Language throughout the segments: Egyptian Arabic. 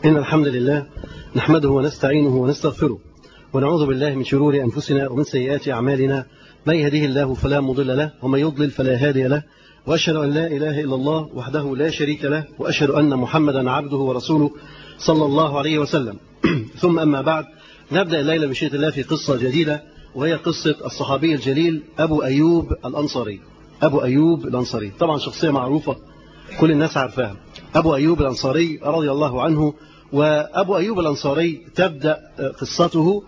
إن الحمد لله نحمده ونستعينه ونستغفره ونعوذ بالله من شرور أنفسنا ومن سيئات أعمالنا من يهده الله فلا مضل له ومن يضلل فلا هادي له وأشهد أن لا إله إلا الله وحده لا شريك له وأشهد أن محمدا عبده ورسوله صلى الله عليه وسلم ثم أما بعد نبدأ الليلة بشيء الله في قصة جديدة وهي قصة الصحابي الجليل أبو أيوب الأنصاري أبو أيوب الأنصاري طبعا شخصية معروفة كل الناس عارفاها أبو أيوب الأنصاري رضي الله عنه وأبو أيوب الأنصاري تبدأ قصته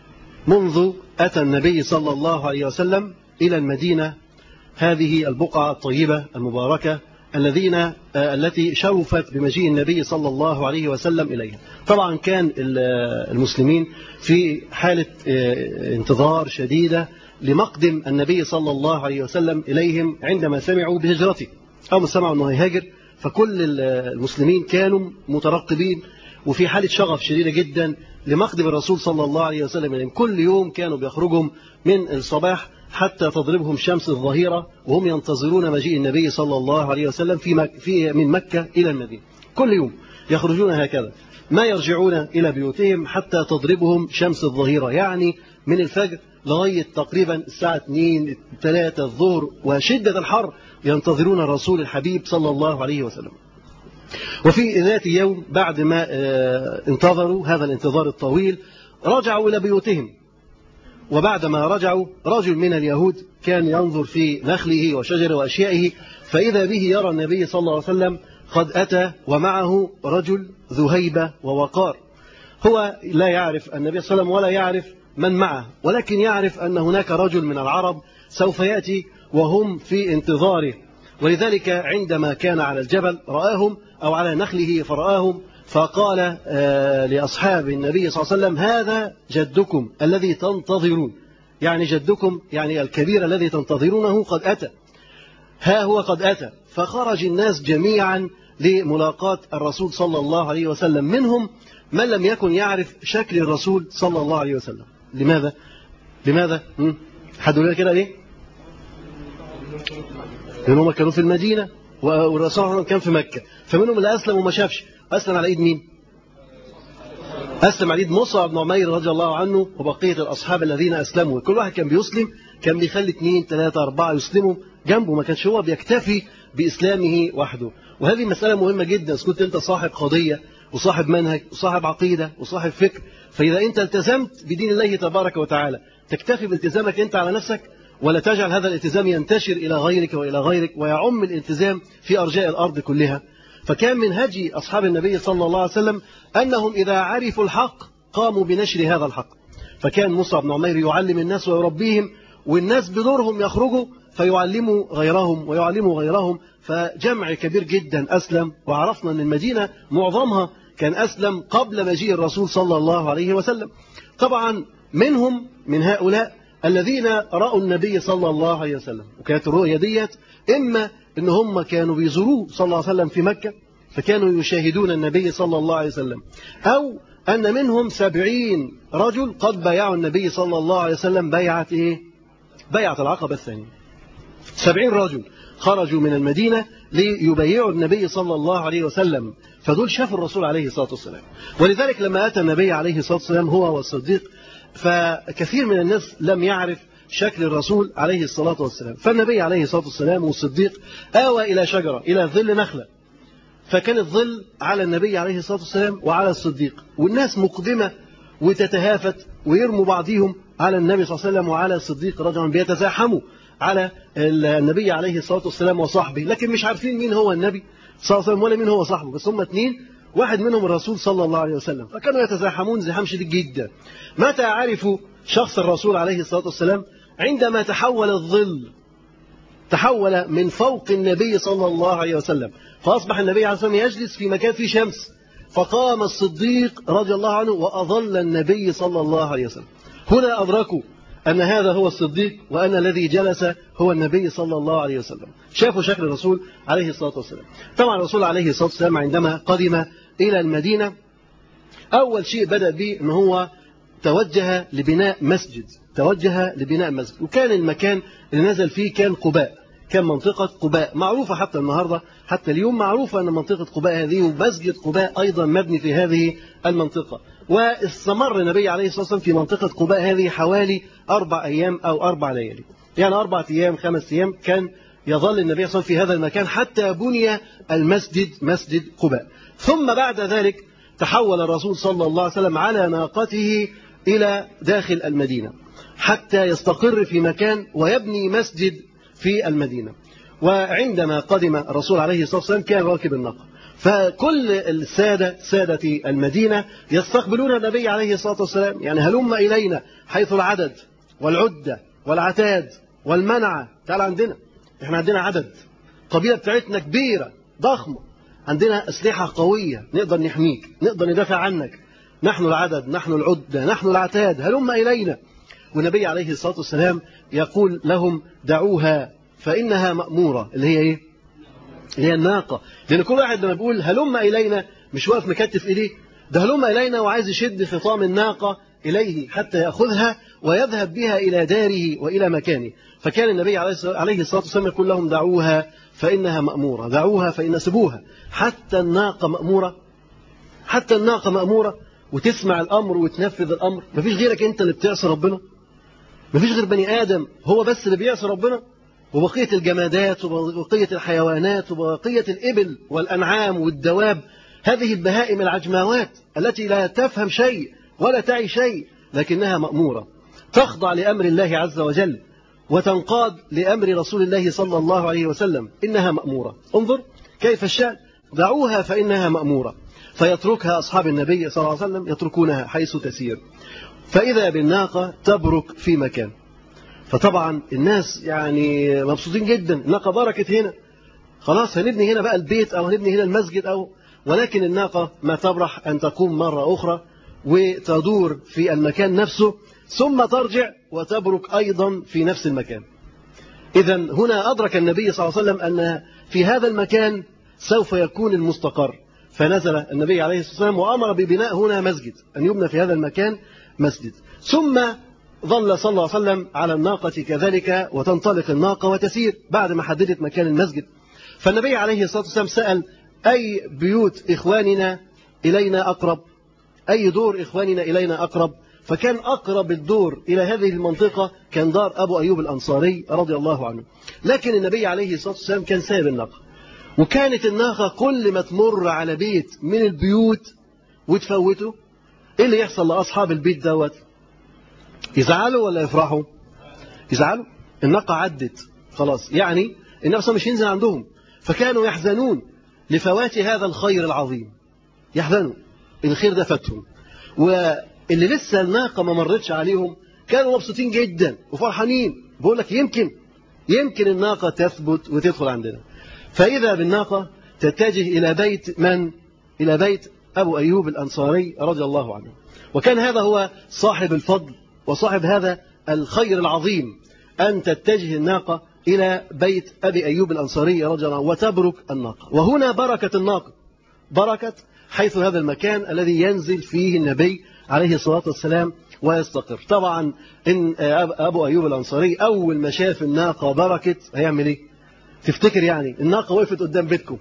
منذ أتى النبي صلى الله عليه وسلم إلى المدينة هذه البقعة الطيبة المباركة الذين التي شرفت بمجيء النبي صلى الله عليه وسلم إليها طبعا كان المسلمين في حالة انتظار شديدة لمقدم النبي صلى الله عليه وسلم إليهم عندما سمعوا بهجرته أو ما سمعوا أنه هيهاجر فكل المسلمين كانوا مترقبين وفي حالة شغف شديدة جدا لمقدم الرسول صلى الله عليه وسلم إليهم كل يوم كانوا بيخرجهم من الصباح حتى تضربهم شمس الظهيرة وهم ينتظرون مجيء النبي صلى الله عليه وسلم في, مك في من مكة إلى المدينة كل يوم يخرجون هكذا ما يرجعون إلى بيوتهم حتى تضربهم شمس الظهيرة يعني من الفجر لغاية تقريبا الساعة 2 3 الظهر وشدة الحر ينتظرون الرسول الحبيب صلى الله عليه وسلم وفي ذات يوم بعد ما انتظروا هذا الانتظار الطويل رجعوا إلى بيوتهم وبعدما رجعوا رجل من اليهود كان ينظر في نخله وشجره وأشيائه فإذا به يرى النبي صلى الله عليه وسلم قد أتى ومعه رجل ذو هيبة ووقار هو لا يعرف النبي صلى الله عليه وسلم ولا يعرف من معه ولكن يعرف أن هناك رجل من العرب سوف يأتي وهم في انتظاره ولذلك عندما كان على الجبل رآهم أو على نخله فرآهم فقال لأصحاب النبي صلى الله عليه وسلم هذا جدكم الذي تنتظرون يعني جدكم يعني الكبير الذي تنتظرونه قد أتى ها هو قد أتى فخرج الناس جميعا لملاقاة الرسول صلى الله عليه وسلم منهم من لم يكن يعرف شكل الرسول صلى الله عليه وسلم لماذا؟ لماذا؟ حد يقول كده ليه؟ لأنهم كانوا في المدينة والرسول صلى الله عليه وسلم كان في مكة فمنهم اللي أسلم وما شافش أسلم على إيد مين؟ أسلم على إيد مصعب بن عمير رضي الله عنه وبقية الأصحاب الذين أسلموا كل واحد كان بيسلم كان بيخلي اثنين ثلاثة أربعة يسلموا جنبه ما كانش هو بيكتفي بإسلامه وحده وهذه مسألة مهمة جدا كنت أنت صاحب قضية وصاحب منهج وصاحب عقيدة وصاحب فكر فإذا أنت التزمت بدين الله تبارك وتعالى تكتفي بالتزامك أنت على نفسك ولا تجعل هذا الالتزام ينتشر إلى غيرك وإلى غيرك ويعم الالتزام في أرجاء الأرض كلها فكان من هدي أصحاب النبي صلى الله عليه وسلم أنهم إذا عرفوا الحق قاموا بنشر هذا الحق فكان موسى بن عمير يعلم الناس ويربيهم والناس بدورهم يخرجوا فيعلموا غيرهم ويعلموا غيرهم فجمع كبير جدا أسلم وعرفنا أن المدينة معظمها كان أسلم قبل مجيء الرسول صلى الله عليه وسلم طبعا منهم من هؤلاء الذين رأوا النبي صلى الله عليه وسلم وكانت الرؤية ديت إما إن هم كانوا بيزوروه صلى الله عليه وسلم في مكة فكانوا يشاهدون النبي صلى الله عليه وسلم أو أن منهم سبعين رجل قد بايعوا النبي صلى الله عليه وسلم بيعة إيه؟ بيعة العقبة الثانية سبعين رجل خرجوا من المدينة ليبايعوا النبي صلى الله عليه وسلم فدول شافوا الرسول عليه الصلاة والسلام ولذلك لما أتى النبي عليه الصلاة والسلام هو والصديق فكثير من الناس لم يعرف شكل الرسول عليه الصلاة والسلام فالنبي عليه الصلاة والسلام والصديق آوى إلى شجرة إلى ظل نخلة فكان الظل على النبي عليه الصلاة والسلام وعلى الصديق والناس مقدمة وتتهافت ويرموا بعضهم على النبي صلى الله عليه وسلم وعلى الصديق رضي الله عنه بيتزاحموا على النبي عليه الصلاة والسلام وصحبه لكن مش عارفين مين هو النبي صلى الله عليه وسلم ولا مين هو صاحبه بس هم اثنين واحد منهم الرسول صلى الله عليه وسلم فكانوا يتزاحمون زحام شديد جدا متى عرفوا شخص الرسول عليه الصلاة والسلام عندما تحول الظل تحول من فوق النبي صلى الله عليه وسلم فأصبح النبي عليه الصلاة والسلام يجلس في مكان فيه شمس فقام الصديق رضي الله عنه وأظل النبي صلى الله عليه وسلم هنا أدركوا أن هذا هو الصديق وأن الذي جلس هو النبي صلى الله عليه وسلم شافوا شكل الرسول عليه الصلاة والسلام طبعا الرسول عليه الصلاة والسلام عندما قدم إلى المدينة أول شيء بدأ به أن هو توجه لبناء مسجد توجه لبناء مسجد وكان المكان اللي نزل فيه كان قباء كان منطقة قباء معروفة حتى النهاردة حتى اليوم معروفة أن منطقة قباء هذه ومسجد قباء أيضا مبني في هذه المنطقة واستمر النبي عليه الصلاة والسلام في منطقة قباء هذه حوالي أربع أيام أو أربع ليالي يعني أربعة أيام خمس أيام كان يظل النبي صلى الله عليه وسلم في هذا المكان حتى بني المسجد مسجد قباء ثم بعد ذلك تحول الرسول صلى الله عليه وسلم على ناقته إلى داخل المدينة حتى يستقر في مكان ويبني مسجد في المدينة وعندما قدم الرسول عليه الصلاة والسلام كان راكب الناقة فكل السادة سادة المدينة يستقبلون النبي عليه الصلاة والسلام يعني هلم إلينا حيث العدد والعدة والعتاد والمنعة تعال عندنا احنا عندنا عدد قبيلة بتاعتنا كبيرة ضخمة عندنا أسلحة قوية نقدر نحميك نقدر ندافع عنك نحن العدد نحن العدة نحن العتاد هلم إلينا والنبي عليه الصلاة والسلام يقول لهم دعوها فإنها مأمورة اللي هي إيه؟ اللي هي الناقة لأن كل واحد لما بيقول هلم إلينا مش واقف مكتف إيديه ده هلم إلينا وعايز يشد خطام الناقة إليه حتى يأخذها ويذهب بها إلى داره وإلى مكانه فكان النبي عليه الصلاة والسلام يقول لهم دعوها فإنها مأمورة دعوها فإن سبوها حتى الناقة مأمورة حتى الناقة مأمورة وتسمع الأمر وتنفذ الأمر مفيش غيرك أنت اللي بتعصي ربنا مفيش غير بني آدم هو بس اللي بيعصي ربنا وبقية الجمادات وبقية الحيوانات وبقية الإبل والأنعام والدواب هذه البهائم العجماوات التي لا تفهم شيء ولا تعي شيء لكنها مأمورة تخضع لأمر الله عز وجل وتنقاد لأمر رسول الله صلى الله عليه وسلم إنها مأمورة انظر كيف الشأن دعوها فإنها مأمورة فيتركها أصحاب النبي صلى الله عليه وسلم يتركونها حيث تسير فإذا بالناقة تبرك في مكان فطبعا الناس يعني مبسوطين جدا الناقة بركت هنا خلاص هنبني هنا بقى البيت أو هنبني هنا المسجد أو ولكن الناقة ما تبرح أن تقوم مرة أخرى وتدور في المكان نفسه ثم ترجع وتبرك أيضا في نفس المكان إذا هنا أدرك النبي صلى الله عليه وسلم أن في هذا المكان سوف يكون المستقر فنزل النبي عليه الصلاة والسلام وأمر ببناء هنا مسجد أن يبنى في هذا المكان مسجد ثم ظل صلى الله عليه وسلم على الناقة كذلك وتنطلق الناقة وتسير بعد ما حددت مكان المسجد فالنبي عليه الصلاة والسلام سأل أي بيوت إخواننا إلينا أقرب أي دور إخواننا إلينا أقرب فكان أقرب الدور إلى هذه المنطقة كان دار أبو أيوب الأنصاري رضي الله عنه لكن النبي عليه الصلاة والسلام كان سايب الناقة وكانت الناقة كل ما تمر على بيت من البيوت وتفوته إيه اللي يحصل لأصحاب البيت دوت يزعلوا ولا يفرحوا يزعلوا الناقة عدت خلاص يعني النبي مش ينزل عندهم فكانوا يحزنون لفوات هذا الخير العظيم يحزنوا الخير ده فاتهم واللي لسه الناقة ما مرتش عليهم كانوا مبسوطين جدا وفرحانين بقول لك يمكن يمكن الناقة تثبت وتدخل عندنا فإذا بالناقة تتجه إلى بيت من؟ إلى بيت أبو أيوب الأنصاري رضي الله عنه وكان هذا هو صاحب الفضل وصاحب هذا الخير العظيم أن تتجه الناقة إلى بيت أبي أيوب الأنصاري رضي الله عنه وتبرك الناقة وهنا بركة الناقة بركة حيث هذا المكان الذي ينزل فيه النبي عليه الصلاة والسلام ويستقر طبعا إن أبو أيوب الأنصاري أول ما شاف الناقة بركت هيعمل إيه تفتكر يعني الناقة وقفت قدام بيتكم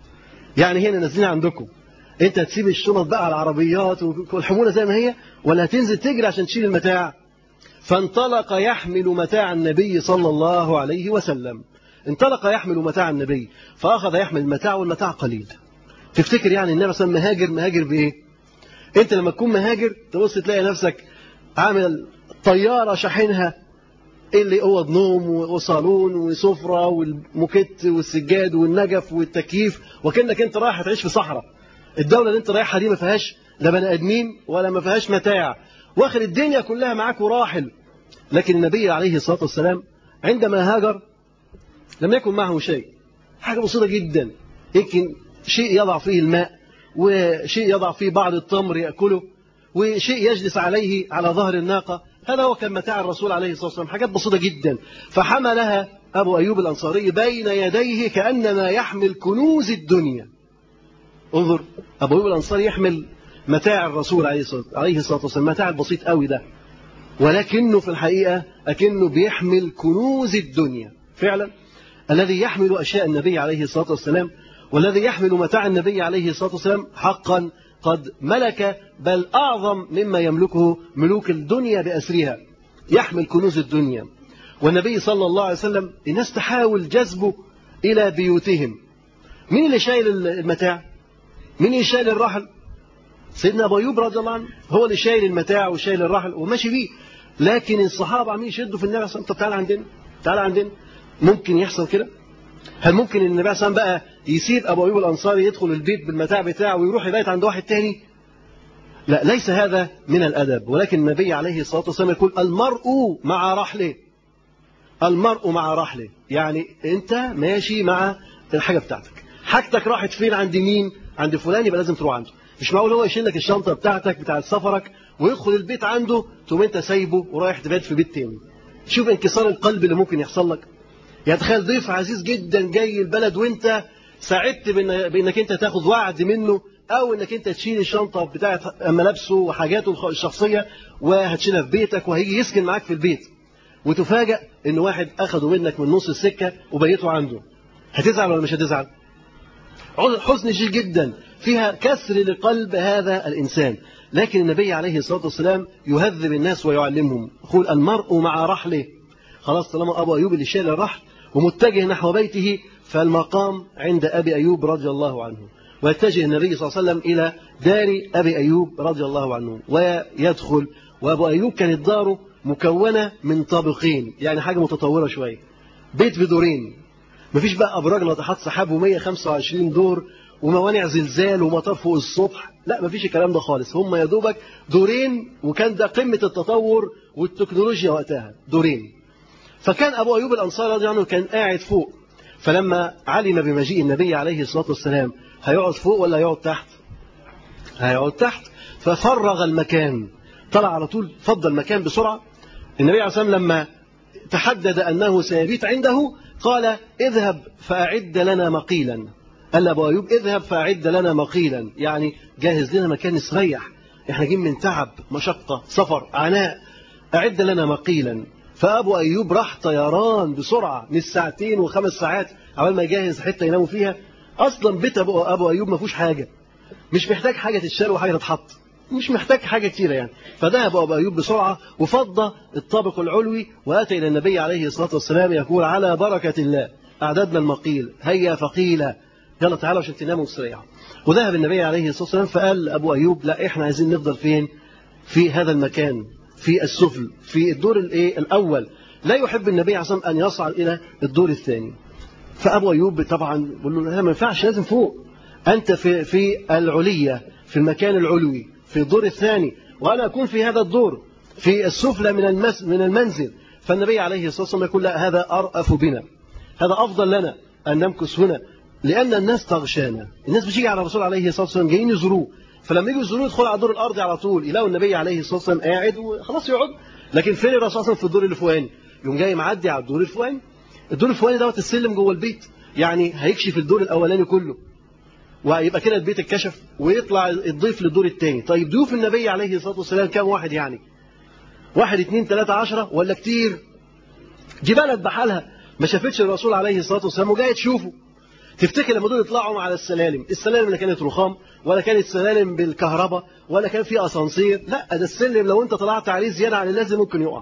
يعني هنا نازلين عندكم انت تسيب الشنط بقى على العربيات والحمولة زي ما هي ولا هتنزل تجري عشان تشيل المتاع فانطلق يحمل متاع النبي صلى الله عليه وسلم انطلق يحمل متاع النبي فأخذ يحمل المتاع والمتاع قليل تفتكر يعني النبي صلى الله عليه وسلم مهاجر مهاجر بإيه انت لما تكون مهاجر تبص تلاقي نفسك عامل طيارة شاحنها اللي اوض نوم وصالون وسفرة والموكيت والسجاد والنجف والتكييف وكأنك انت رايح تعيش في صحراء الدولة اللي انت رايحها دي ما فيهاش لا بني ادمين ولا ما فيهاش متاع واخر الدنيا كلها معاك وراحل لكن النبي عليه الصلاة والسلام عندما هاجر لم يكن معه شيء حاجة بسيطة جدا يمكن شيء يضع فيه الماء وشيء يضع فيه بعض التمر يأكله وشيء يجلس عليه على ظهر الناقة هذا هو كان متاع الرسول عليه الصلاة والسلام حاجات بسيطة جدا فحملها أبو أيوب الأنصاري بين يديه كأنما يحمل كنوز الدنيا انظر أبو أيوب الأنصاري يحمل متاع الرسول عليه الصلاة عليه الصلاة والسلام متاع البسيط قوي ده ولكنه في الحقيقة أكنه بيحمل كنوز الدنيا فعلا الذي يحمل أشياء النبي عليه الصلاة والسلام والذي يحمل متاع النبي عليه الصلاة والسلام حقا قد ملك بل أعظم مما يملكه ملوك الدنيا بأسرها يحمل كنوز الدنيا والنبي صلى الله عليه وسلم الناس تحاول جذبه إلى بيوتهم مين اللي شايل المتاع مين اللي شايل الرحل سيدنا أبو أيوب رضي الله عنه هو اللي شايل المتاع وشايل الرحل وماشي بيه لكن الصحابة عمالين يشدوا في النبي صلى الله عليه وسلم طب تعالى عندنا تعالى عندنا ممكن يحصل كده هل ممكن النبي صلى الله عليه وسلم بقى يسيب أبو أيوب الأنصاري يدخل البيت بالمتاع بتاعه ويروح يبيت عند واحد تاني لا ليس هذا من الأدب ولكن النبي عليه الصلاة والسلام يقول المرء مع رحله المرء مع رحله يعني أنت ماشي مع الحاجة بتاعتك حاجتك راحت فين عند مين عند فلان يبقى لازم تروح عنده مش معقول هو يشيل لك الشنطة بتاعتك بتاعت سفرك ويدخل البيت عنده تقوم انت سايبه ورايح تبات في بيت تاني شوف انكسار القلب اللي ممكن يحصل لك يعني تخيل ضيف عزيز جدا جاي البلد وانت ساعدت بانك انت تاخد وعد منه او انك انت تشيل الشنطه بتاعت ملابسه وحاجاته الشخصيه وهتشيلها في بيتك وهيجي يسكن معاك في البيت وتفاجأ ان واحد اخده منك من نص السكه وبيته عنده هتزعل ولا مش هتزعل حزن شديد جدا فيها كسر لقلب هذا الانسان لكن النبي عليه الصلاه والسلام يهذب الناس ويعلمهم يقول المرء مع رحله خلاص طالما ابو ايوب اللي شايل الرحل ومتجه نحو بيته فالمقام عند ابي ايوب رضي الله عنه ويتجه النبي صلى الله عليه وسلم إلى دار أبي أيوب رضي الله عنه ويدخل وأبو أيوب كانت داره مكونة من طابقين يعني حاجة متطورة شوية بيت بدورين مفيش بقى أبراج ناطحات سحاب و125 دور وموانع زلزال ومطار فوق السطح لا مفيش الكلام ده خالص هم يا دوبك دورين وكان ده قمة التطور والتكنولوجيا وقتها دورين فكان أبو أيوب الأنصاري رضي الله عنه كان قاعد فوق فلما علم بمجيء النبي عليه الصلاة والسلام هيقعد فوق ولا هيقعد تحت هيقعد تحت ففرغ المكان طلع على طول فضل المكان بسرعة النبي عليه الصلاة والسلام لما تحدد أنه سيبيت عنده قال اذهب فأعد لنا مقيلا قال أبو أيوب اذهب فأعد لنا مقيلا يعني جاهز لنا مكان نستريح احنا جايين من تعب مشقة سفر عناء أعد لنا مقيلا فأبو أيوب راح طيران بسرعة من ساعتين وخمس ساعات عمال ما يجهز حتة يناموا فيها اصلا بيت ابو ابو ايوب ما فيهوش حاجه مش محتاج حاجه تتشال وحاجه تتحط مش محتاج حاجه كتيره يعني فذهب ابو ايوب بسرعه وفض الطابق العلوي واتى الى النبي عليه الصلاه والسلام يقول على بركه الله اعددنا المقيل هيا فقيلا يلا تعالوا عشان تناموا مستريحوا وذهب النبي عليه الصلاه والسلام فقال ابو ايوب لا احنا عايزين نفضل فين في هذا المكان في السفل في الدور الايه الاول لا يحب النبي عليه الصلاه والسلام ان يصعد الى الدور الثاني فابو ايوب طبعا بيقول له لا ما ينفعش لازم فوق انت في في العليه في المكان العلوي في الدور الثاني وانا اكون في هذا الدور في السفلى من المس من المنزل فالنبي عليه الصلاه والسلام يقول لا هذا ارأف بنا هذا افضل لنا ان نمكث هنا لان الناس تغشانا الناس بتيجي على الرسول عليه الصلاه والسلام جايين يزوروه فلما يجوا يزوروه يدخلوا على الدور الارضي على طول يلاقوا النبي عليه الصلاه والسلام قاعد وخلاص يقعد لكن فين الرسول صلى الله عليه وسلم في الدور الفوقاني يقوم جاي معدي على الدور الفوقاني الدور الفوقاني دوت السلم جوه البيت يعني هيكشف الدور الاولاني كله ويبقى كده البيت اتكشف ويطلع الضيف للدور الثاني طيب ضيوف النبي عليه الصلاه والسلام كام واحد يعني واحد اثنين ثلاثة عشرة ولا كتير دي بلد بحالها ما شافتش الرسول عليه الصلاة والسلام وجاية تشوفه تفتكر لما دول يطلعوا على السلالم السلالم اللي كانت رخام ولا كانت سلالم بالكهرباء ولا كان في اسانسير لا ده السلم لو انت طلعت عليه زيادة عن اللازم ممكن يقع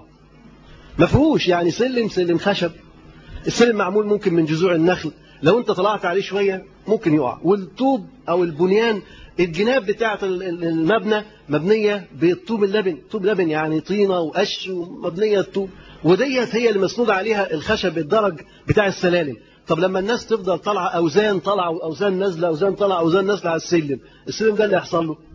ما فيهوش يعني سلم سلم خشب السلم معمول ممكن من جذوع النخل لو انت طلعت عليه شوية ممكن يقع والطوب او البنيان الجناب بتاعة المبنى مبنية بالطوب اللبن طوب لبن يعني طينة وقش ومبنية الطوب وديت هي اللي مسنود عليها الخشب الدرج بتاع السلالم طب لما الناس تفضل طالعة أوزان طالعة أوزان نازلة أوزان طالعة أوزان نازلة على السلم السلم ده اللي هيحصل له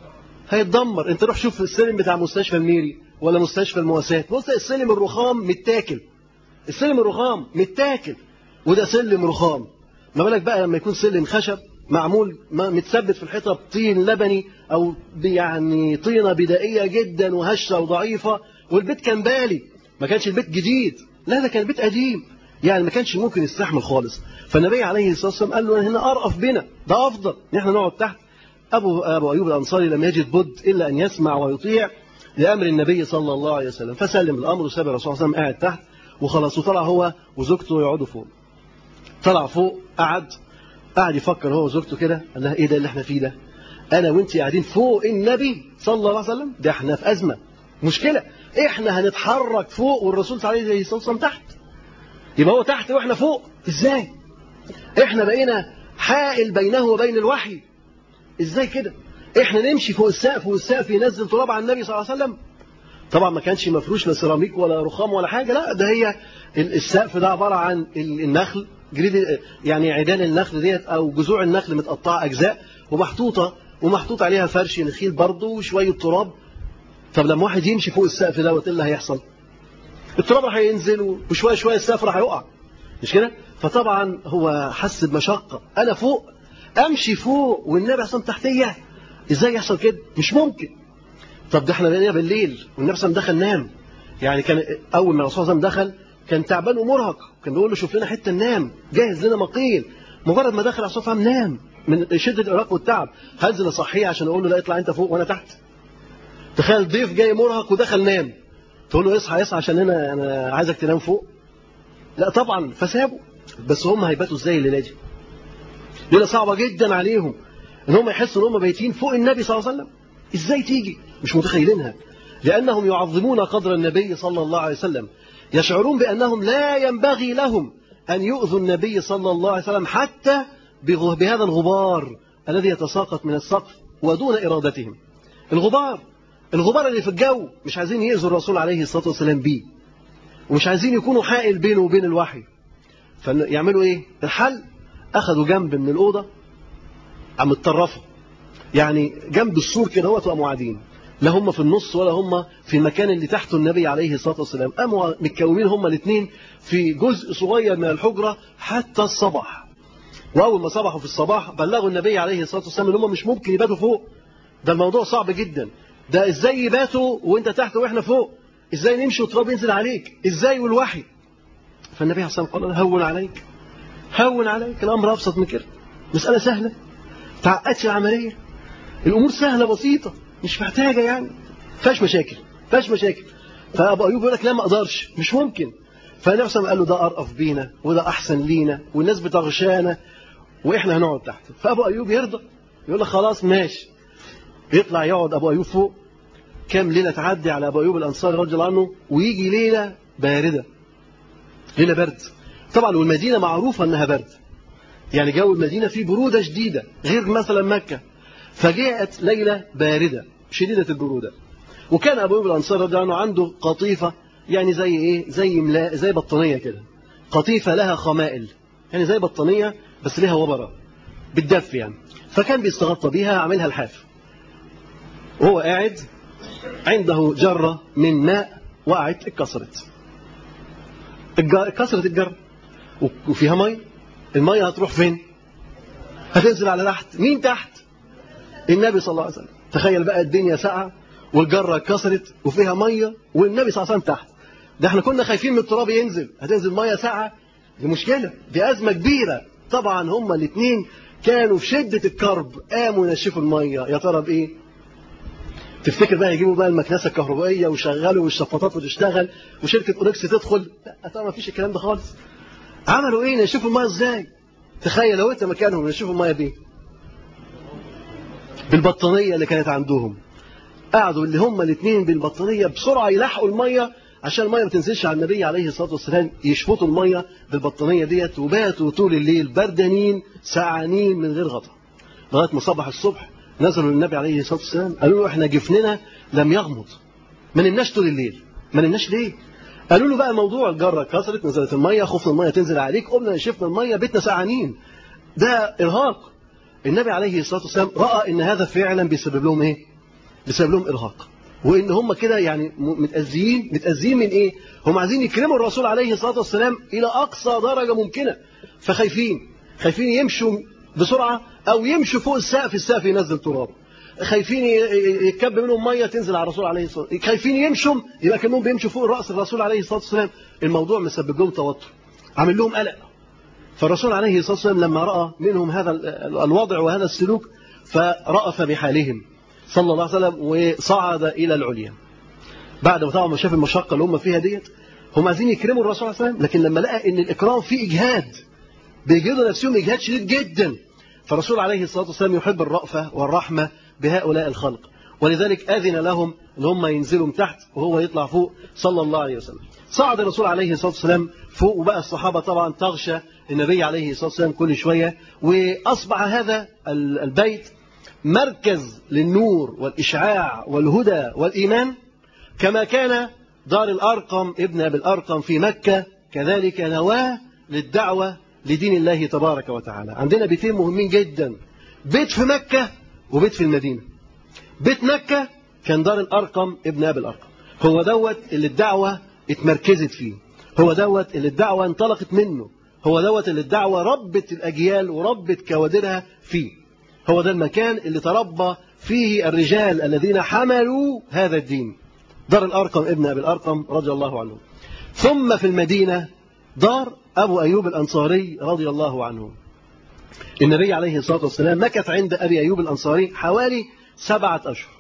هيتدمر انت روح شوف السلم بتاع مستشفى الميري ولا مستشفى المواساة بص السلم الرخام متاكل السلم الرخام متاكل وده سلم رخام ما بالك بقى لما يكون سلم خشب معمول متثبت في الحيطه بطين لبني او يعني طينه بدائيه جدا وهشه وضعيفه والبيت كان بالي ما كانش البيت جديد لا ده كان بيت قديم يعني ما كانش ممكن يستحمل خالص فالنبي عليه الصلاه والسلام قال له هنا ارأف بنا ده افضل ان احنا نقعد تحت ابو ابو ايوب الانصاري لم يجد بد الا ان يسمع ويطيع لامر النبي صلى الله عليه وسلم فسلم الامر وساب الرسول صلى الله عليه وسلم قاعد تحت وخلاص وطلع هو وزوجته يقعدوا فوق طلع فوق قعد قعد يفكر هو وزوجته كده قال لها ايه ده اللي احنا فيه ده انا وانت قاعدين فوق النبي صلى الله عليه وسلم ده احنا في ازمه مشكله احنا هنتحرك فوق والرسول عليه الصلاه والسلام تحت يبقى هو تحت واحنا فوق ازاي احنا بقينا حائل بينه وبين الوحي ازاي كده احنا نمشي فوق السقف والسقف ينزل تراب على النبي صلى الله عليه وسلم طبعا ما كانش مفروش لا سيراميك ولا رخام ولا حاجه لا ده هي السقف ده عباره عن النخل جريد يعني عيدان النخل ديت او جذوع النخل متقطعه اجزاء ومحطوطه ومحطوط عليها فرش نخيل برضه وشويه تراب طب لما واحد يمشي فوق السقف دوت ايه اللي هيحصل؟ التراب راح ينزل وشويه شويه السقف راح يقع مش كده؟ فطبعا هو حس بمشقه انا فوق امشي فوق والنبي اصلا تحتيه ازاي يحصل كده؟ مش ممكن طب ده احنا بقينا بالليل والنبي صلى الله عليه وسلم دخل نام يعني كان اول ما الرسول صلى الله عليه وسلم دخل كان تعبان ومرهق كان بيقول له شوف لنا حته ننام جهز لنا مقيل مجرد ما دخل على الصفحه نام من شده الارهاق والتعب هنزل اصحيه عشان اقول له لا اطلع انت فوق وانا تحت تخيل ضيف جاي مرهق ودخل نام تقول له اصحى اصحى عشان انا انا عايزك تنام فوق لا طبعا فسابوا بس هم هيباتوا ازاي الليله دي ليله صعبه جدا عليهم ان هم يحسوا ان هم بايتين فوق النبي صلى الله عليه وسلم ازاي تيجي مش متخيلينها لانهم يعظمون قدر النبي صلى الله عليه وسلم يشعرون بانهم لا ينبغي لهم ان يؤذوا النبي صلى الله عليه وسلم حتى بهذا الغبار الذي يتساقط من السقف ودون ارادتهم الغبار الغبار اللي في الجو مش عايزين يأذوا الرسول عليه الصلاة والسلام بيه ومش عايزين يكونوا حائل بينه وبين الوحي فيعملوا ايه الحل اخذوا جنب من الأوضة عم اتطرفوا يعني جنب السور كده هو وقاموا قاعدين لا هم في النص ولا هم في المكان اللي تحته النبي عليه الصلاة والسلام قاموا متكومين هم الاثنين في جزء صغير من الحجرة حتى الصباح وأول ما صبحوا في الصباح بلغوا النبي عليه الصلاة والسلام ان هم مش ممكن يباتوا فوق ده الموضوع صعب جدا ده ازاي يباتوا وانت تحت واحنا فوق ازاي نمشي والتراب ينزل عليك ازاي والوحي فالنبي عليه الصلاه والسلام قال هون عليك هون عليك الامر ابسط من كده مساله سهله تعقدش العمليه الامور سهله بسيطه مش محتاجه يعني فيهاش مشاكل فيهاش مشاكل فابو ايوب يقول لك لا ما اقدرش مش ممكن فالنبي صلى الله عليه وسلم قال له ده ارأف بينا وده احسن لينا والناس بتغشانا واحنا هنقعد تحت فابو ايوب يرضى يقول لك خلاص ماشي يطلع يقعد ابو ايوب فوق كام ليله تعدي على ابو ايوب الانصاري رضي الله عنه ويجي ليله بارده ليله برد طبعا والمدينه معروفه انها برد يعني جو المدينه فيه بروده شديده غير مثلا مكه فجاءت ليله بارده شديده البروده وكان ابو ايوب الانصاري رضي الله عنه عنده قطيفه يعني زي ايه زي ملاء زي بطانيه كده قطيفه لها خمائل يعني زي بطانيه بس لها وبره بالدف يعني فكان بيستغطى بيها عاملها الحاف وهو قاعد عنده جرة من ماء وقعت اتكسرت كسرت الجرة وفيها مية المية هتروح فين هتنزل على تحت مين تحت النبي صلى الله عليه وسلم تخيل بقى الدنيا ساقعة والجرة اتكسرت وفيها مية والنبي صلى الله عليه وسلم تحت ده احنا كنا خايفين من التراب ينزل هتنزل مية ساقعة دي مشكلة دي أزمة كبيرة طبعا هما الاثنين كانوا في شدة الكرب قاموا ينشفوا المية يا ترى بإيه تفتكر بقى يجيبوا بقى المكنسه الكهربائيه ويشغلوا والشفاطات وتشتغل وشركه اوركس تدخل لا طبعا ما فيش الكلام ده خالص عملوا ايه يشوفوا الميه ازاي تخيل لو انت مكانهم يشوفوا الميه بايه بالبطانيه اللي كانت عندهم قعدوا اللي هم الاثنين بالبطانيه بسرعه يلحقوا الميه عشان الميه ما تنزلش على النبي عليه الصلاه والسلام يشفطوا الميه بالبطانيه ديت وباتوا طول الليل بردانين سعانين من غير غطا لغايه ما صبح الصبح نزلوا للنبي عليه الصلاه والسلام قالوا له احنا جفننا لم يغمض ما نمناش طول الليل ما نمناش ليه قالوا له بقى موضوع الجره كسرت نزلت الميه خفنا الميه تنزل عليك قمنا شفنا الميه بيتنا سعانين ده ارهاق النبي عليه الصلاه والسلام راى ان هذا فعلا بيسبب لهم ايه بيسبب لهم ارهاق وان هم كده يعني متاذيين متاذيين من ايه هم عايزين يكرموا الرسول عليه الصلاه والسلام الى اقصى درجه ممكنه فخايفين خايفين يمشوا بسرعه او يمشوا فوق السقف السقف ينزل تراب خايفين يتكب منهم ميه تنزل على الرسول عليه الصلاه والسلام خايفين يمشوا يبقى كانهم بيمشوا فوق راس الرسول عليه الصلاه والسلام الموضوع مسبب لهم توتر عامل لهم قلق فالرسول عليه الصلاه والسلام لما راى منهم هذا الوضع وهذا السلوك فرأف بحالهم صلى الله عليه وسلم وصعد الى العليا بعد ما طبعا ما شاف المشقه اللي هم فيها ديت هم عايزين يكرموا الرسول عليه الصلاه والسلام لكن لما لقى ان الاكرام فيه اجهاد بيجدوا نفسهم إجهاد شديد جدا فالرسول عليه الصلاة والسلام يحب الرأفة والرحمة بهؤلاء الخلق ولذلك أذن لهم أن هم ينزلوا من تحت وهو يطلع فوق صلى الله عليه وسلم صعد الرسول عليه الصلاة والسلام فوق وبقى الصحابة طبعا تغشى النبي عليه الصلاة والسلام كل شوية وأصبح هذا البيت مركز للنور والإشعاع والهدى والإيمان كما كان دار الأرقم ابن أبي الأرقم في مكة كذلك نواة للدعوة لدين الله تبارك وتعالى عندنا بيتين مهمين جدا بيت في مكة وبيت في المدينة بيت مكة كان دار الأرقم ابن أبي الأرقم هو دوت اللي الدعوة اتمركزت فيه هو دوت اللي الدعوة انطلقت منه هو دوت اللي الدعوة ربت الأجيال وربت كوادرها فيه هو ده المكان اللي تربى فيه الرجال الذين حملوا هذا الدين دار الأرقم ابن أبي الأرقم رضي الله عنه ثم في المدينة دار أبو أيوب الأنصاري رضي الله عنه النبي عليه الصلاة والسلام مكث عند أبي أيوب الأنصاري حوالي سبعة أشهر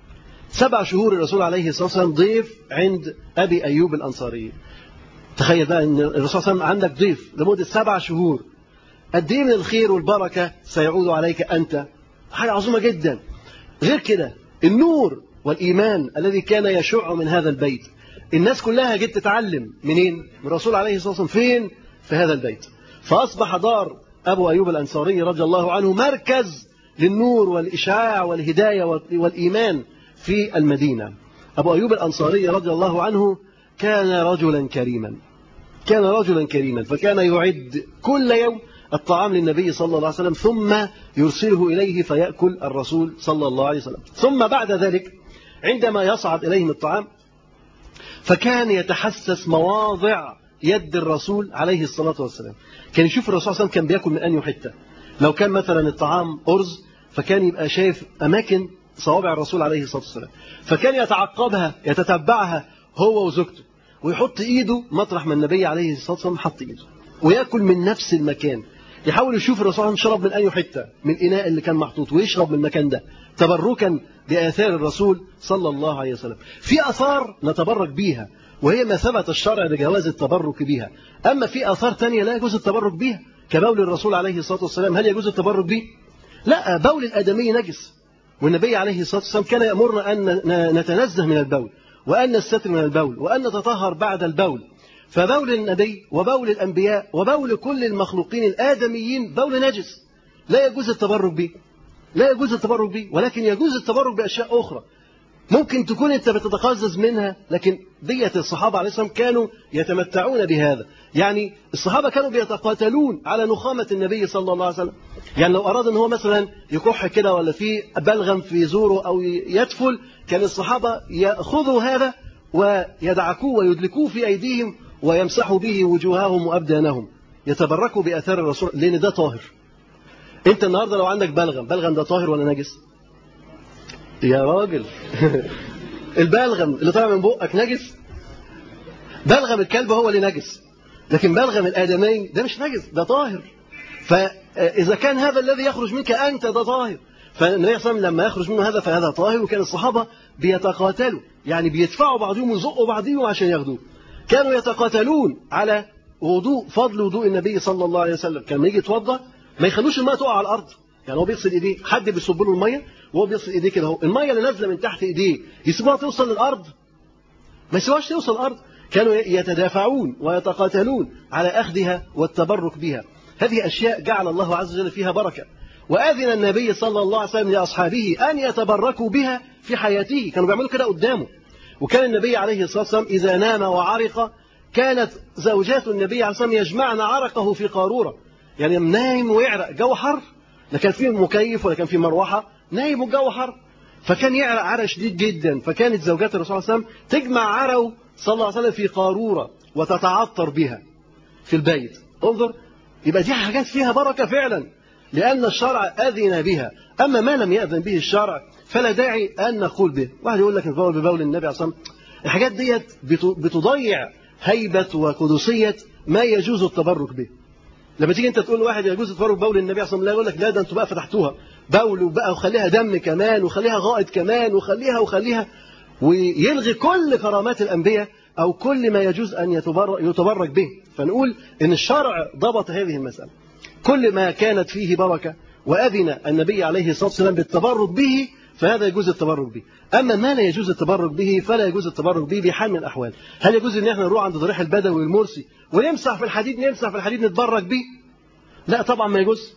سبع شهور الرسول عليه الصلاة والسلام ضيف عند أبي أيوب الأنصاري تخيل بقى أن الرسول صلى الله عليه وسلم عندك ضيف لمدة سبع شهور قد ايه من الخير والبركة سيعود عليك أنت حاجة عظيمة جدا غير كده النور والإيمان الذي كان يشع من هذا البيت الناس كلها جت تتعلم منين؟ من الرسول عليه الصلاة والسلام فين؟ في هذا البيت فأصبح دار أبو أيوب الأنصاري رضي الله عنه مركز للنور والإشعاع والهداية والإيمان في المدينة أبو أيوب الأنصاري رضي الله عنه كان رجلا كريما كان رجلا كريما فكان يعد كل يوم الطعام للنبي صلى الله عليه وسلم ثم يرسله إليه فيأكل الرسول صلى الله عليه وسلم ثم بعد ذلك عندما يصعد إليهم الطعام فكان يتحسس مواضع يد الرسول عليه الصلاة والسلام كان يشوف الرسول صلى الله عليه وسلم كان بيأكل من أنهي حتة لو كان مثلا الطعام أرز فكان يبقى شايف أماكن صوابع الرسول عليه الصلاة والسلام فكان يتعقبها يتتبعها هو وزوجته ويحط إيده مطرح ما النبي عليه الصلاة والسلام حط إيده ويأكل من نفس المكان يحاول يشوف الرسول شرب من أي حتة من الإناء اللي كان محطوط ويشرب من المكان ده تبركا بآثار الرسول صلى الله عليه وسلم في آثار نتبرك بيها وهي ما ثبت الشرع لجواز التبرك بها أما في آثار تانية لا يجوز التبرك بها كبول الرسول عليه الصلاة والسلام هل يجوز التبرك به؟ لا بول الآدمي نجس والنبي عليه الصلاة والسلام كان يأمرنا أن نتنزه من البول وأن نستتر من البول وأن نتطهر بعد البول فبول النبي وبول الأنبياء وبول كل المخلوقين الآدميين بول نجس لا يجوز التبرك به لا يجوز التبرك به ولكن يجوز التبرك بأشياء أخرى ممكن تكون أنت بتتقزز منها لكن دية الصحابة عليه السلام كانوا يتمتعون بهذا يعني الصحابة كانوا بيتقاتلون على نخامة النبي صلى الله عليه وسلم يعني لو أراد أن هو مثلا يكح كده ولا في بلغم في زوره أو يدفل كان الصحابة يأخذوا هذا ويدعكوه ويدلكوه في أيديهم ويمسحوا به وجوههم وأبدانهم يتبركوا بأثار الرسول لأن ده طاهر أنت النهاردة لو عندك بلغم بلغم ده طاهر ولا نجس يا راجل البلغم اللي طالع من بقك نجس بلغم الكلب هو اللي نجس لكن بلغم الآدمي ده مش نجس ده طاهر فإذا كان هذا الذي يخرج منك أنت ده طاهر فالنبي صلى الله عليه وسلم لما يخرج منه هذا فهذا طاهر وكان الصحابة بيتقاتلوا يعني بيدفعوا بعضهم ويزقوا بعضهم عشان ياخدوه كانوا يتقاتلون على وضوء فضل وضوء النبي صلى الله عليه وسلم كان لما يجي يتوضا ما يخلوش الماء تقع على الارض يعني هو بيغسل ايديه حد بيصب له الميه وهو بيغسل ايديه كده اهو الميه اللي نازله من تحت ايديه يسيبوها توصل للارض ما يسيبوهاش توصل الارض كانوا يتدافعون ويتقاتلون على اخذها والتبرك بها هذه اشياء جعل الله عز وجل فيها بركه واذن النبي صلى الله عليه وسلم لاصحابه ان يتبركوا بها في حياته كانوا بيعملوا كده قدامه وكان النبي عليه الصلاة والسلام إذا نام وعرق كانت زوجات النبي عليه الصلاة والسلام يجمعن عرقه في قارورة يعني نايم ويعرق جو حر لا كان فيه مكيف ولا كان فيه مروحة نايم والجو حر فكان يعرق عرق شديد جدا فكانت زوجات الرسول صلى الله عليه وسلم تجمع عرقه صلى الله عليه وسلم في قارورة وتتعطر بها في البيت انظر يبقى دي حاجات فيها بركة فعلا لأن الشرع أذن بها أما ما لم يأذن به الشرع فلا داعي أن نقول به واحد يقول لك نتبول ببول النبي عليه الصلاة والسلام الحاجات ديت بتضيع هيبة وقدسية ما يجوز التبرك به لما تيجي انت تقول لواحد يجوز التبرك بول النبي عليه الصلاه والسلام لا يقول لك لا ده انتوا بقى فتحتوها بول وبقى وخليها دم كمان وخليها غائط كمان وخليها وخليها ويلغي كل كرامات الانبياء او كل ما يجوز ان يتبرك به فنقول ان الشرع ضبط هذه المساله كل ما كانت فيه بركة وأذن النبي عليه الصلاة والسلام بالتبرك به فهذا يجوز التبرك به أما ما لا يجوز التبرك به فلا يجوز التبرك به بحال من الأحوال هل يجوز أن احنا نروح عند ضريح البدوي والمرسي ونمسح في الحديد نمسح في الحديد نتبرك به لا طبعا ما يجوز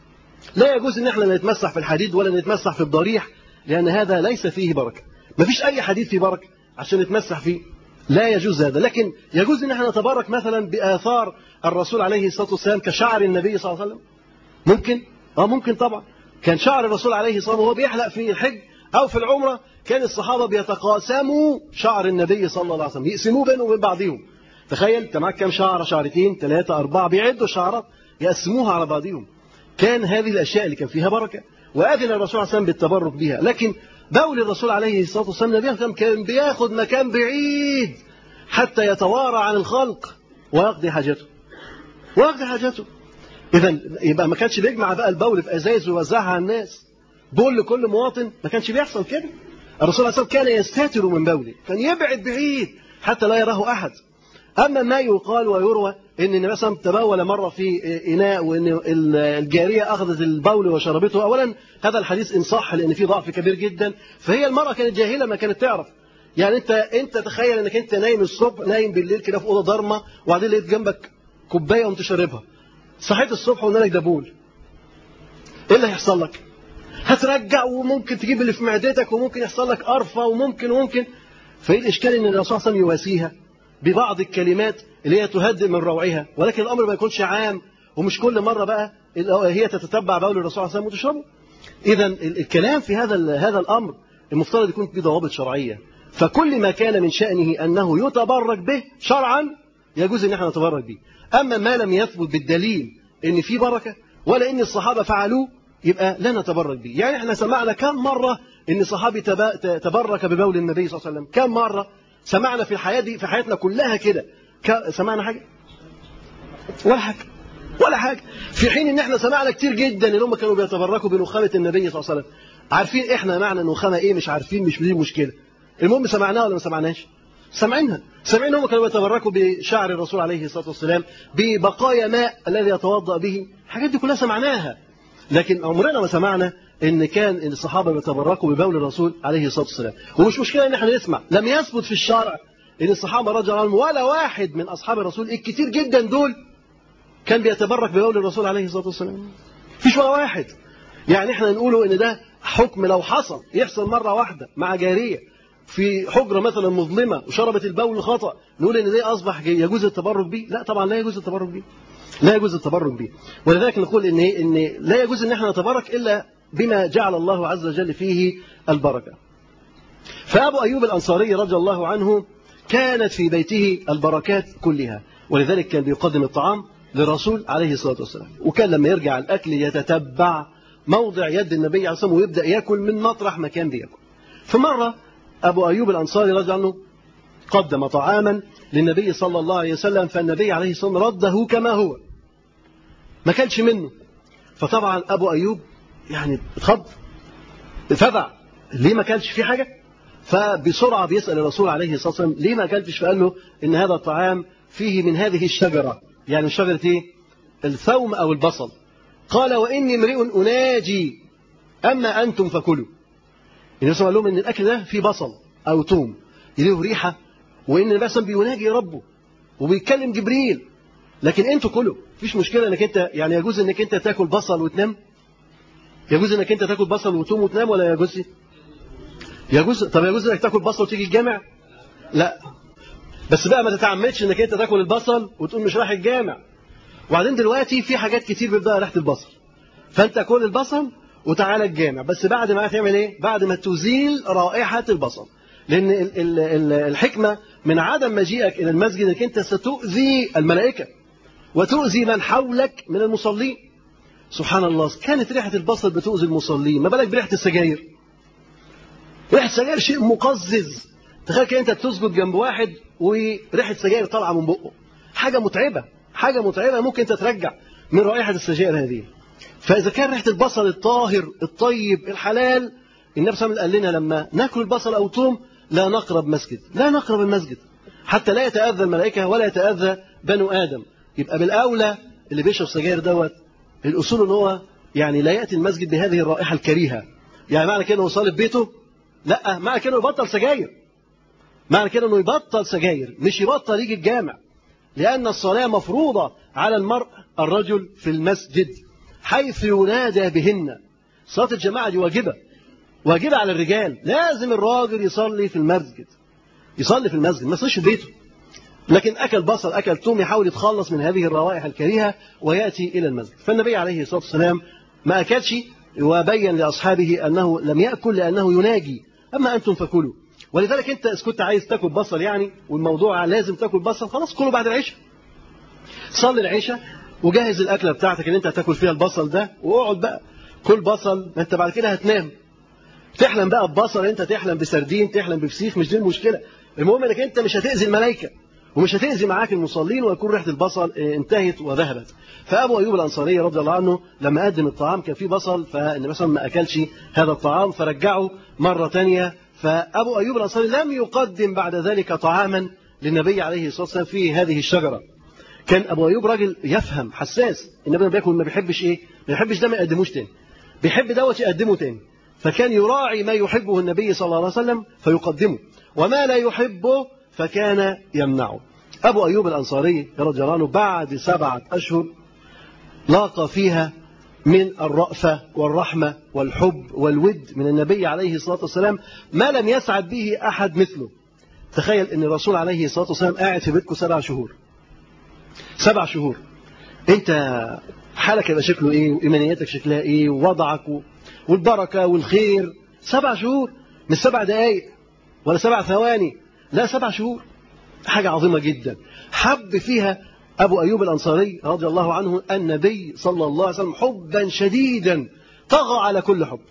لا يجوز ان احنا نتمسح في الحديد ولا نتمسح في الضريح لأن هذا ليس فيه بركة ما فيش أي حديد فيه بركة عشان نتمسح فيه لا يجوز هذا لكن يجوز ان احنا نتبرك مثلا بآثار الرسول عليه الصلاة والسلام كشعر النبي صلى الله عليه وسلم ممكن اه ممكن طبعا كان شعر الرسول عليه الصلاة والسلام وهو بيحلق في الحج أو في العمرة كان الصحابة بيتقاسموا شعر النبي صلى الله عليه وسلم يقسموه بينهم وبين بعضهم تخيل انت معاك كام شعر شعرتين ثلاثة أربعة بيعدوا الشعرات يقسموها على بعضهم كان هذه الأشياء اللي كان فيها بركة وأذن الرسول عليه الصلاة والسلام بالتبرك بها لكن بول الرسول عليه الصلاة والسلام النبي كان بياخد مكان بعيد حتى يتوارى عن الخلق ويقضي حاجته ويقضي حاجته إذا يبقى ما كانش بيجمع بقى البول في أزايز ويوزعها على الناس بول لكل مواطن ما كانش بيحصل كده الرسول صلى الله عليه وسلم كان يستتر من بوله كان يبعد بعيد حتى لا يراه أحد أما ما يقال ويروى إن النبي صلى الله عليه وسلم تبول مرة في إناء وإن الجارية أخذت البول وشربته أولا هذا الحديث إن صح لأن فيه ضعف كبير جدا فهي المرأة كانت جاهلة ما كانت تعرف يعني أنت أنت تخيل إنك أنت نايم الصبح نايم بالليل كده في أوضة ضرمة وبعدين لقيت جنبك كوباية وأنت شاربها صحيت الصبح وقلنا لك ده بول إيه اللي هيحصل لك؟ هترجع وممكن تجيب اللي في معدتك وممكن يحصل لك قرفة وممكن وممكن فإيه الإشكال إن الرسول صلى الله عليه وسلم يواسيها ببعض الكلمات اللي هي تهدئ من روعها ولكن الأمر ما يكونش عام ومش كل مرة بقى هي تتتبع بول الرسول صلى الله عليه وسلم وتشربه إذا الكلام في هذا هذا الأمر المفترض يكون في ضوابط شرعية فكل ما كان من شأنه أنه يتبرك به شرعا يجوز أن احنا نتبرك به أما ما لم يثبت بالدليل أن في بركة ولا أن الصحابة فعلوه يبقى لا نتبرك به يعني احنا سمعنا كم مرة أن صحابي تبرك ببول النبي صلى الله عليه وسلم كم مرة سمعنا في الحياة دي في حياتنا كلها كده سمعنا حاجة ولا حاجة ولا حاجة في حين ان احنا سمعنا كتير جدا ان هم كانوا بيتبركوا بنخامة النبي صلى الله عليه وسلم عارفين احنا معنى النخامة ايه مش عارفين مش دي مشكلة المهم سمعناها ولا ما سمعناش سمعينها سمعين هم كانوا يتبركوا بشعر الرسول عليه الصلاة والسلام ببقايا ماء الذي يتوضأ به الحاجات دي كلها سمعناها لكن عمرنا ما سمعنا ان كان إن الصحابه بيتبركوا ببول الرسول عليه الصلاه والسلام ومش مشكله ان احنا نسمع لم يثبت في الشرع ان الصحابه رضي الله عنهم ولا واحد من اصحاب الرسول الكتير جدا دول كان بيتبرك ببول الرسول عليه الصلاه والسلام فيش ولا واحد يعني احنا نقوله ان ده حكم لو حصل يحصل مره واحده مع جاريه في حجرة مثلا مظلمة وشربت البول خطأ نقول ان ده اصبح يجوز التبرك به لا طبعا لا يجوز التبرك به لا يجوز التبرك به ولذلك نقول ان ان لا يجوز ان احنا نتبرك الا بما جعل الله عز وجل فيه البركة فأبو أيوب الأنصاري رضي الله عنه كانت في بيته البركات كلها ولذلك كان بيقدم الطعام للرسول عليه الصلاة والسلام وكان لما يرجع الأكل يتتبع موضع يد النبي عليه الصلاة والسلام ويبدأ يأكل من مطرح مكان بيأكل فمرة أبو أيوب الأنصاري رضي عنه قدم طعاما للنبي صلى الله عليه وسلم فالنبي عليه الصلاة والسلام رده كما هو ما كانش منه فطبعا أبو أيوب يعني اتخض فزع ليه ما كانش في حاجة فبسرعة بيسأل الرسول عليه الصلاة والسلام ليه ما كانتش فقال له إن هذا الطعام فيه من هذه الشجرة يعني شجرة إيه الثوم أو البصل قال وإني امرئ أناجي أما أنتم فكلوا النبي صلى الله عليه وسلم قال لهم إن الأكل ده فيه بصل أو توم له ريحة وإن النبي صلى بيناجي ربه وبيتكلم جبريل لكن انتوا كلوا مفيش مشكلة انك انت يعني يجوز انك انت تاكل بصل وتنام يجوز انك انت تاكل بصل وتقوم وتنام ولا يجوز يجوز طب يجوز انك تاكل بصل وتيجي الجامع لا بس بقى ما تتعمدش انك انت تاكل البصل وتقوم مش رايح الجامع وبعدين دلوقتي في حاجات كتير بتبقى ريحه البصل فانت كل البصل وتعالى الجامع بس بعد ما تعمل ايه بعد ما تزيل رائحه البصل لان ال ال ال الحكمه من عدم مجيئك الى المسجد انك انت ستؤذي الملائكه وتؤذي من حولك من المصلين سبحان الله كانت ريحة البصل بتؤذي المصلين ما بالك بريحة السجاير ريحة السجاير شيء مقزز تخيل كده انت بتسجد جنب واحد وريحة سجاير طالعة من بقه حاجة متعبة حاجة متعبة ممكن تترجع من رائحة السجاير هذه فإذا كان ريحة البصل الطاهر الطيب الحلال النبي صلى الله عليه وسلم قال لنا لما ناكل البصل أو توم لا نقرب مسجد لا نقرب المسجد حتى لا يتأذى الملائكة ولا يتأذى بنو آدم يبقى بالأولى اللي بيشرب سجاير دوت الأصول ان هو يعني لا يأتي المسجد بهذه الرائحة الكريهة يعني معنى كده انه يصلي في بيته لا معنى كده يبطل سجاير معنى كده انه يبطل سجاير مش يبطل يجي الجامع لأن الصلاة مفروضة على المرء الرجل في المسجد حيث ينادى بهن صلاة الجماعة دي واجبة واجبة على الرجال لازم الراجل يصلي في المسجد يصلي في المسجد ما يصليش في بيته لكن أكل بصل أكل توم يحاول يتخلص من هذه الروائح الكريهة ويأتي إلى المسجد فالنبي عليه الصلاة والسلام ما أكلش وبين لأصحابه أنه لم يأكل لأنه يناجي أما أنتم فكلوا ولذلك أنت إذا كنت عايز تاكل بصل يعني والموضوع لازم تاكل بصل خلاص كله بعد العشاء صلي العشاء وجهز الأكلة بتاعتك اللي أنت هتاكل فيها البصل ده واقعد بقى كل بصل ما أنت بعد كده هتنام تحلم بقى ببصل أنت تحلم بسردين تحلم بفسيخ مش دي المشكلة المهم انك انت مش هتأذي الملائكة ومش هتأذي معاك المصلين ويكون ريحة البصل انتهت وذهبت فأبو أيوب الأنصاري رضي الله عنه لما قدم الطعام كان فيه بصل فالنبي مثلا ما أكلش هذا الطعام فرجعه مرة تانية فأبو أيوب الأنصاري لم يقدم بعد ذلك طعاما للنبي عليه الصلاة والسلام في هذه الشجرة كان أبو أيوب راجل يفهم حساس النبي ما بياكل ما بيحبش إيه ما بيحبش ده ما يقدموش تاني بيحب دوت يقدمه تاني فكان يراعي ما يحبه النبي صلى الله عليه وسلم فيقدمه وما لا يحبه فكان يمنعه أبو أيوب الأنصاري رضي الله عنه بعد سبعة أشهر لاقى فيها من الرأفة والرحمة والحب والود من النبي عليه الصلاة والسلام ما لم يسعد به أحد مثله تخيل أن الرسول عليه الصلاة والسلام قاعد في بيتكم سبع شهور سبع شهور أنت حالك يبقى شكله إيه وإيمانياتك شكلها إيه ووضعك والبركة والخير سبع شهور مش سبع دقايق ولا سبع ثواني لا سبع شهور حاجة عظيمة جدا حب فيها أبو أيوب الأنصاري رضي الله عنه النبي صلى الله عليه وسلم حبا شديدا طغى على كل حب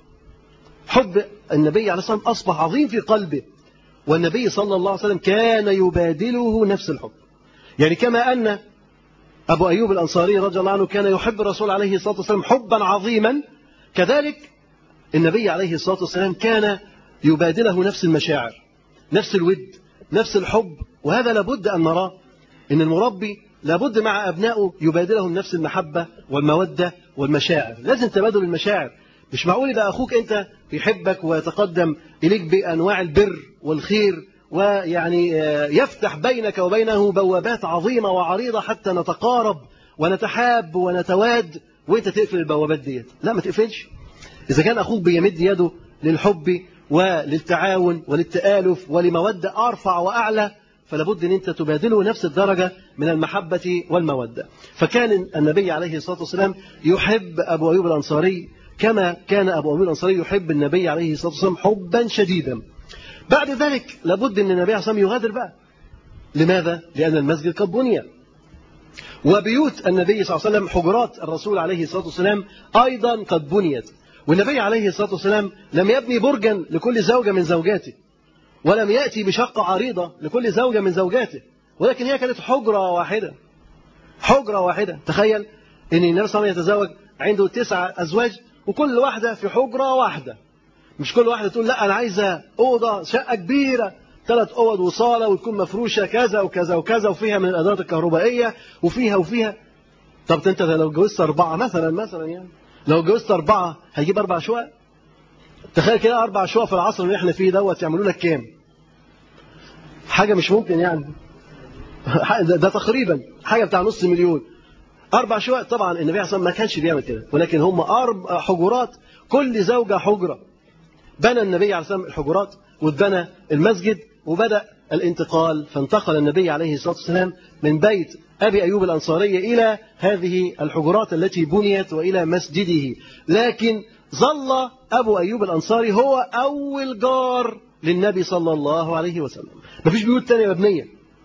حب النبي عليه الصلاة والسلام أصبح عظيم في قلبه والنبي صلى الله عليه وسلم كان يبادله نفس الحب يعني كما أن أبو أيوب الأنصاري رضي الله عنه كان يحب الرسول عليه الصلاة والسلام حبا عظيما كذلك النبي عليه الصلاة والسلام كان يبادله نفس المشاعر نفس الود نفس الحب وهذا لابد أن نراه إن المربي لابد مع أبنائه يبادلهم نفس المحبة والمودة والمشاعر لازم تبادل المشاعر مش معقول يبقى أخوك أنت يحبك ويتقدم إليك بأنواع البر والخير ويعني يفتح بينك وبينه بوابات عظيمة وعريضة حتى نتقارب ونتحاب ونتواد وانت تقفل البوابات ديت لا ما تقفلش إذا كان أخوك بيمد يده للحب وللتعاون وللتآلف ولمودة أرفع وأعلى فلابد أن أنت تبادله نفس الدرجة من المحبة والمودة فكان النبي عليه الصلاة والسلام يحب أبو أيوب الأنصاري كما كان أبو أيوب الأنصاري يحب النبي عليه الصلاة والسلام حبا شديدا بعد ذلك لابد أن النبي عليه الصلاة والسلام يغادر بقى لماذا؟ لأن المسجد قد بني وبيوت النبي صلى الله عليه وسلم حجرات الرسول عليه الصلاة والسلام أيضا قد بنيت والنبي عليه الصلاة والسلام لم يبني برجا لكل زوجة من زوجاته ولم يأتي بشقة عريضة لكل زوجة من زوجاته ولكن هي كانت حجرة واحدة حجرة واحدة تخيل أن النبي صلى الله عليه وسلم يتزوج عنده تسع أزواج وكل واحدة في حجرة واحدة مش كل واحدة تقول لا أنا عايزة أوضة شقة كبيرة ثلاث أوض وصالة وتكون مفروشة كذا وكذا وكذا وفيها من الأدوات الكهربائية وفيها وفيها طب أنت لو اتجوزت أربعة مثلا مثلا يعني لو اتجوزت أربعة هيجيب أربع شقق تخيل كده أربع شقق في العصر اللي احنا فيه دوت يعملوا لك كام؟ حاجة مش ممكن يعني ده, ده تقريبا حاجة بتاع نص مليون أربع شقق طبعا النبي عليه الصلاة ما كانش بيعمل كده ولكن هم أربع حجرات كل زوجة حجرة بنى النبي عليه الصلاة الحجرات واتبنى المسجد وبدأ الانتقال فانتقل النبي عليه الصلاة والسلام من بيت أبي أيوب الأنصاري إلى هذه الحجرات التي بنيت وإلى مسجده لكن ظل أبو أيوب الأنصاري هو أول جار للنبي صلى الله عليه وسلم ما فيش بيوت تانية مبنية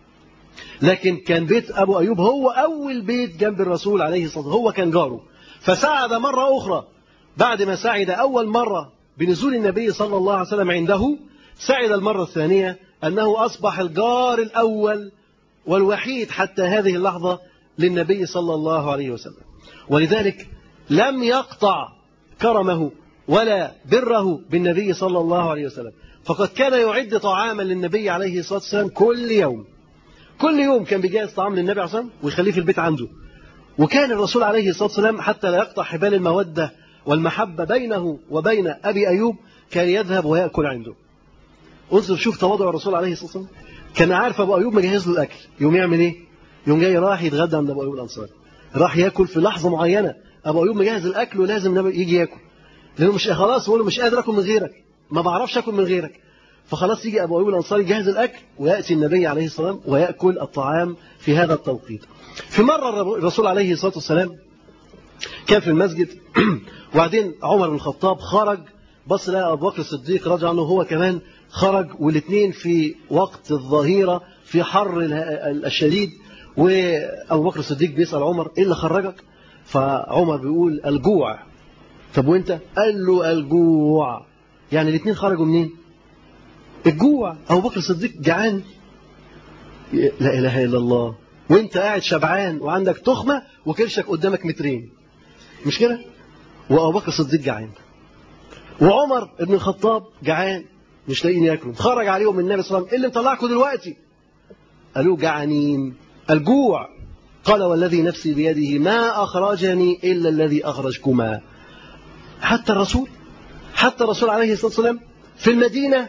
لكن كان بيت أبو أيوب هو أول بيت جنب الرسول عليه الصلاة والسلام هو كان جاره فسعد مرة أخرى بعد ما سعد أول مرة بنزول النبي صلى الله عليه وسلم عنده سعد المرة الثانية أنه أصبح الجار الأول والوحيد حتى هذه اللحظة للنبي صلى الله عليه وسلم ولذلك لم يقطع كرمه ولا بره بالنبي صلى الله عليه وسلم فقد كان يعد طعاما للنبي عليه الصلاة والسلام كل يوم كل يوم كان بيجهز طعام للنبي عليه الصلاة والسلام ويخليه في البيت عنده وكان الرسول عليه الصلاة والسلام حتى لا يقطع حبال المودة والمحبة بينه وبين أبي أيوب كان يذهب ويأكل عنده انظر شوف تواضع الرسول عليه الصلاة والسلام كان عارف أبو أيوب مجهز له الأكل يوم يعمل إيه يوم جاي راح يتغدى عند أبو أيوب الأنصاري راح ياكل في لحظة معينة أبو أيوب مجهز الأكل ولازم يجي ياكل لأنه مش خلاص بيقول له مش قادر أكل من غيرك ما بعرفش أكل من غيرك فخلاص يجي أبو أيوب الأنصاري يجهز الأكل ويأتي النبي عليه الصلاة والسلام ويأكل الطعام في هذا التوقيت في مرة الرسول عليه الصلاة والسلام كان في المسجد وبعدين عمر بن الخطاب خرج بص لقى أبو بكر الصديق رضي عنه هو كمان خرج والاثنين في وقت الظهيرة في حر الشديد وأبو بكر الصديق بيسأل عمر إيه اللي خرجك فعمر بيقول الجوع طب وانت قال له الجوع يعني الاثنين خرجوا منين الجوع أبو بكر الصديق جعان لا إله إلا الله وانت قاعد شبعان وعندك تخمة وكرشك قدامك مترين مش كده وأبو بكر الصديق جعان وعمر بن الخطاب جعان مش لاقيين ياكلوا خرج عليهم النبي صلى الله عليه وسلم ايه اللي مطلعكم دلوقتي قالوا جعانين الجوع قال والذي نفسي بيده ما أخرجني إلا الذي أخرجكما حتى الرسول حتى الرسول عليه الصلاة والسلام في المدينة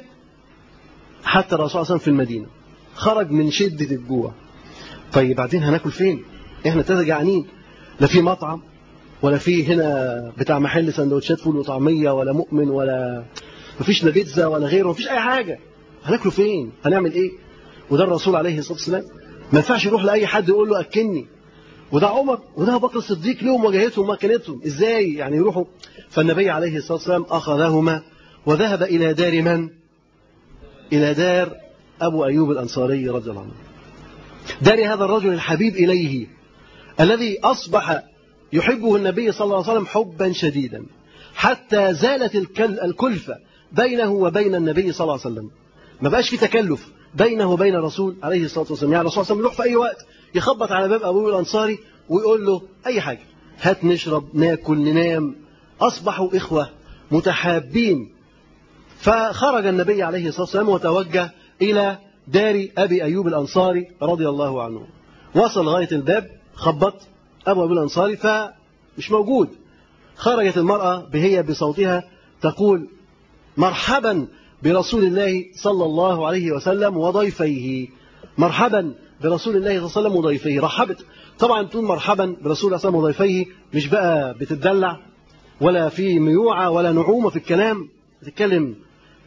حتى الرسول صلى الله عليه وسلم في المدينة خرج من شدة الجوع طيب بعدين هناكل فين احنا تلاتة جعانين لا في مطعم ولا في هنا بتاع محل سندوتشات فول وطعمية ولا مؤمن ولا مفيش لا بيتزا ولا غيره مفيش أي حاجة هناكله فين هنعمل إيه وده الرسول عليه الصلاة والسلام ما ينفعش يروح لأي حد يقول له أكلني وده عمر وده بكر الصديق لهم وجهتهم ومكانتهم ازاي يعني يروحوا فالنبي عليه الصلاة والسلام أخذهما وذهب إلى دار من إلى دار أبو أيوب الأنصاري رضي الله عنه دار هذا الرجل الحبيب إليه الذي أصبح يحبه النبي صلى الله عليه وسلم حبا شديدا حتى زالت الكلفة بينه وبين النبي صلى الله عليه وسلم ما بقاش في تكلف بينه وبين الرسول عليه الصلاة والسلام يعني الرسول صلى الله عليه وسلم يروح في أي وقت يخبط على باب أبوه الأنصاري ويقول له أي حاجة هات نشرب ناكل ننام أصبحوا إخوة متحابين فخرج النبي عليه الصلاة والسلام وتوجه إلى دار أبي أيوب الأنصاري رضي الله عنه وصل لغاية الباب خبط أبو أيوب الأنصاري فمش موجود خرجت المرأة بهي بصوتها تقول مرحبا برسول الله صلى الله عليه وسلم وضيفيه مرحبا برسول الله صلى الله عليه وسلم وضيفيه رحبت طبعا تقول مرحبا برسول الله صلى الله عليه وسلم وضيفيه مش بقى بتدلع ولا في ميوعة ولا نعومة في الكلام بتتكلم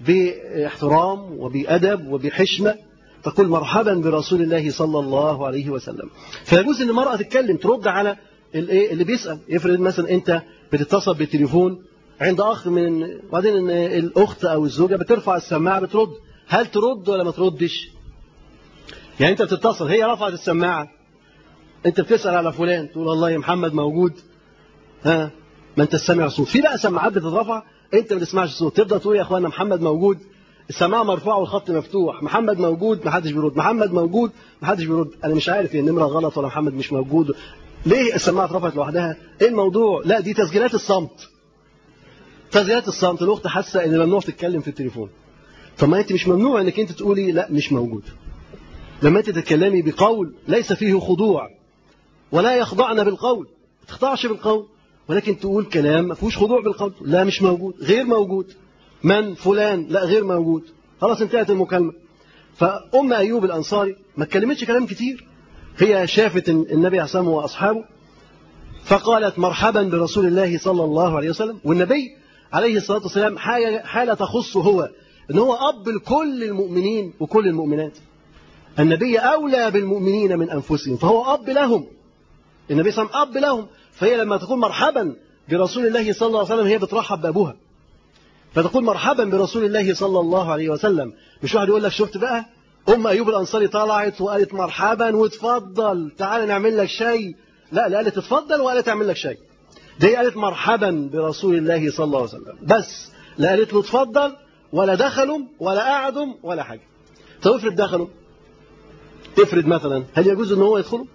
باحترام وبأدب وبحشمة تقول مرحبا برسول الله صلى الله عليه وسلم فيجوز ان المرأة تتكلم ترد على الايه اللي بيسأل يفرض مثلا انت بتتصل بالتليفون عند اخ من وبعدين الاخت او الزوجه بترفع السماعه بترد هل ترد ولا ما تردش يعني انت بتتصل هي رفعت السماعه انت بتسال على فلان تقول والله يا محمد موجود ها ما انت سامع صوت في بقى سماعات بتترفع انت ما بتسمعش الصوت تبدا تقول يا اخوانا محمد موجود السماعه مرفوعه والخط مفتوح محمد موجود ما حدش بيرد محمد موجود ما حدش بيرد انا مش عارف هي النمره غلط ولا محمد مش موجود ليه السماعه اترفعت لوحدها ايه الموضوع لا دي تسجيلات الصمت تسجيلات الصمت الاخت حاسه ان ممنوع تتكلم في التليفون طب ما انت مش ممنوع انك انت تقولي لا مش موجود لما انت تتكلمي بقول ليس فيه خضوع ولا يخضعن بالقول ما تخضعش بالقول ولكن تقول كلام ما فيهوش خضوع بالقول لا مش موجود غير موجود من فلان لا غير موجود خلاص انتهت المكالمه فام ايوب الانصاري ما اتكلمتش كلام كتير هي شافت النبي عليه الصلاه واصحابه فقالت مرحبا برسول الله صلى الله عليه وسلم والنبي عليه الصلاه والسلام حاله تخصه هو ان هو اب لكل المؤمنين وكل المؤمنات النبي اولى بالمؤمنين من انفسهم فهو اب لهم النبي صلى الله عليه وسلم اب لهم فهي لما تقول مرحبا برسول الله صلى الله عليه وسلم هي بترحب بابوها فتقول مرحبا برسول الله صلى الله عليه وسلم مش واحد يقول لك شفت بقى ام ايوب الانصاري طلعت وقالت مرحبا وتفضل تعالى نعمل لك شاي لا لا قالت اتفضل وقالت اعمل لك شاي دي قالت مرحبا برسول الله صلى الله عليه وسلم بس لا قالت له اتفضل ولا دخلوا ولا قعدوا ولا حاجه طب افرض دخلوا تفرض مثلا هل يجوز ان هو يدخلوا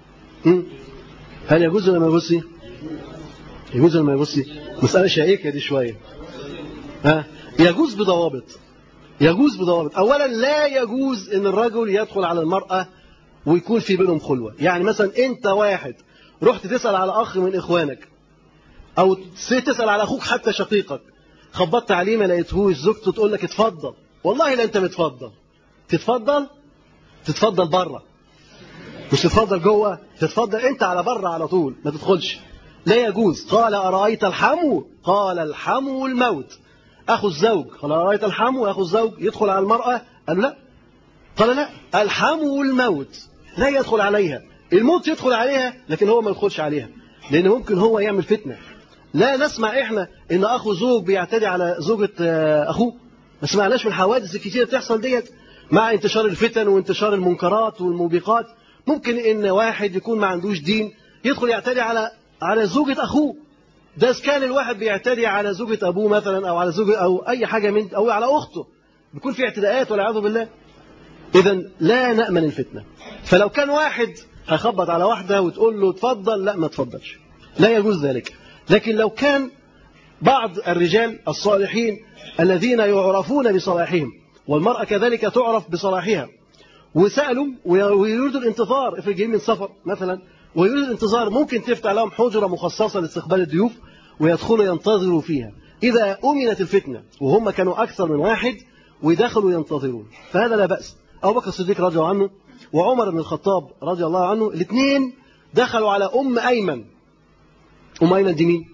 هل يجوز ولا ما يجوزش يجوز ولا ما يجوزش مساله شائكه دي شويه ها يجوز بضوابط يجوز بضوابط اولا لا يجوز ان الرجل يدخل على المراه ويكون في بينهم خلوه يعني مثلا انت واحد رحت تسأل على أخ من إخوانك أو تسأل على أخوك حتى شقيقك خبطت عليه ما لقيتهوش زوجته تقول لك اتفضل والله لا أنت متفضل تتفضل تتفضل بره مش تتفضل جوه تتفضل أنت على بره على طول ما تدخلش لا يجوز قال أرأيت الحمو قال الحمو الموت أخو الزوج قال أرأيت الحمو أخو الزوج يدخل على المرأة قال له لا قال لا الحمو الموت لا يدخل عليها الموت يدخل عليها لكن هو ما يدخلش عليها لأن ممكن هو يعمل فتنة لا نسمع إحنا إن أخو زوج بيعتدي على زوجة أخوه ما سمعناش من الحوادث الكتير بتحصل ديت مع انتشار الفتن وانتشار المنكرات والموبقات ممكن ان واحد يكون ما عندوش دين يدخل يعتدي على على زوجة اخوه ده كان الواحد بيعتدي على زوجة ابوه مثلا او على زوجة او اي حاجة من او على اخته بيكون في اعتداءات والعياذ بالله اذا لا نأمن الفتنة فلو كان واحد هيخبط على واحدة وتقول له اتفضل لا ما تفضلش لا يجوز ذلك لكن لو كان بعض الرجال الصالحين الذين يعرفون بصلاحهم والمرأة كذلك تعرف بصلاحها وسألوا ويريدوا الانتظار افرض جايين من سفر مثلا ويريدوا الانتظار ممكن تفتح لهم حجرة مخصصة لاستقبال الضيوف ويدخلوا ينتظروا فيها إذا أمنت الفتنة وهم كانوا أكثر من واحد ودخلوا ينتظرون فهذا لا بأس أبو بكر الصديق رضي الله عنه وعمر بن الخطاب رضي الله عنه الاثنين دخلوا على أم أيمن أم أيمن دي مين؟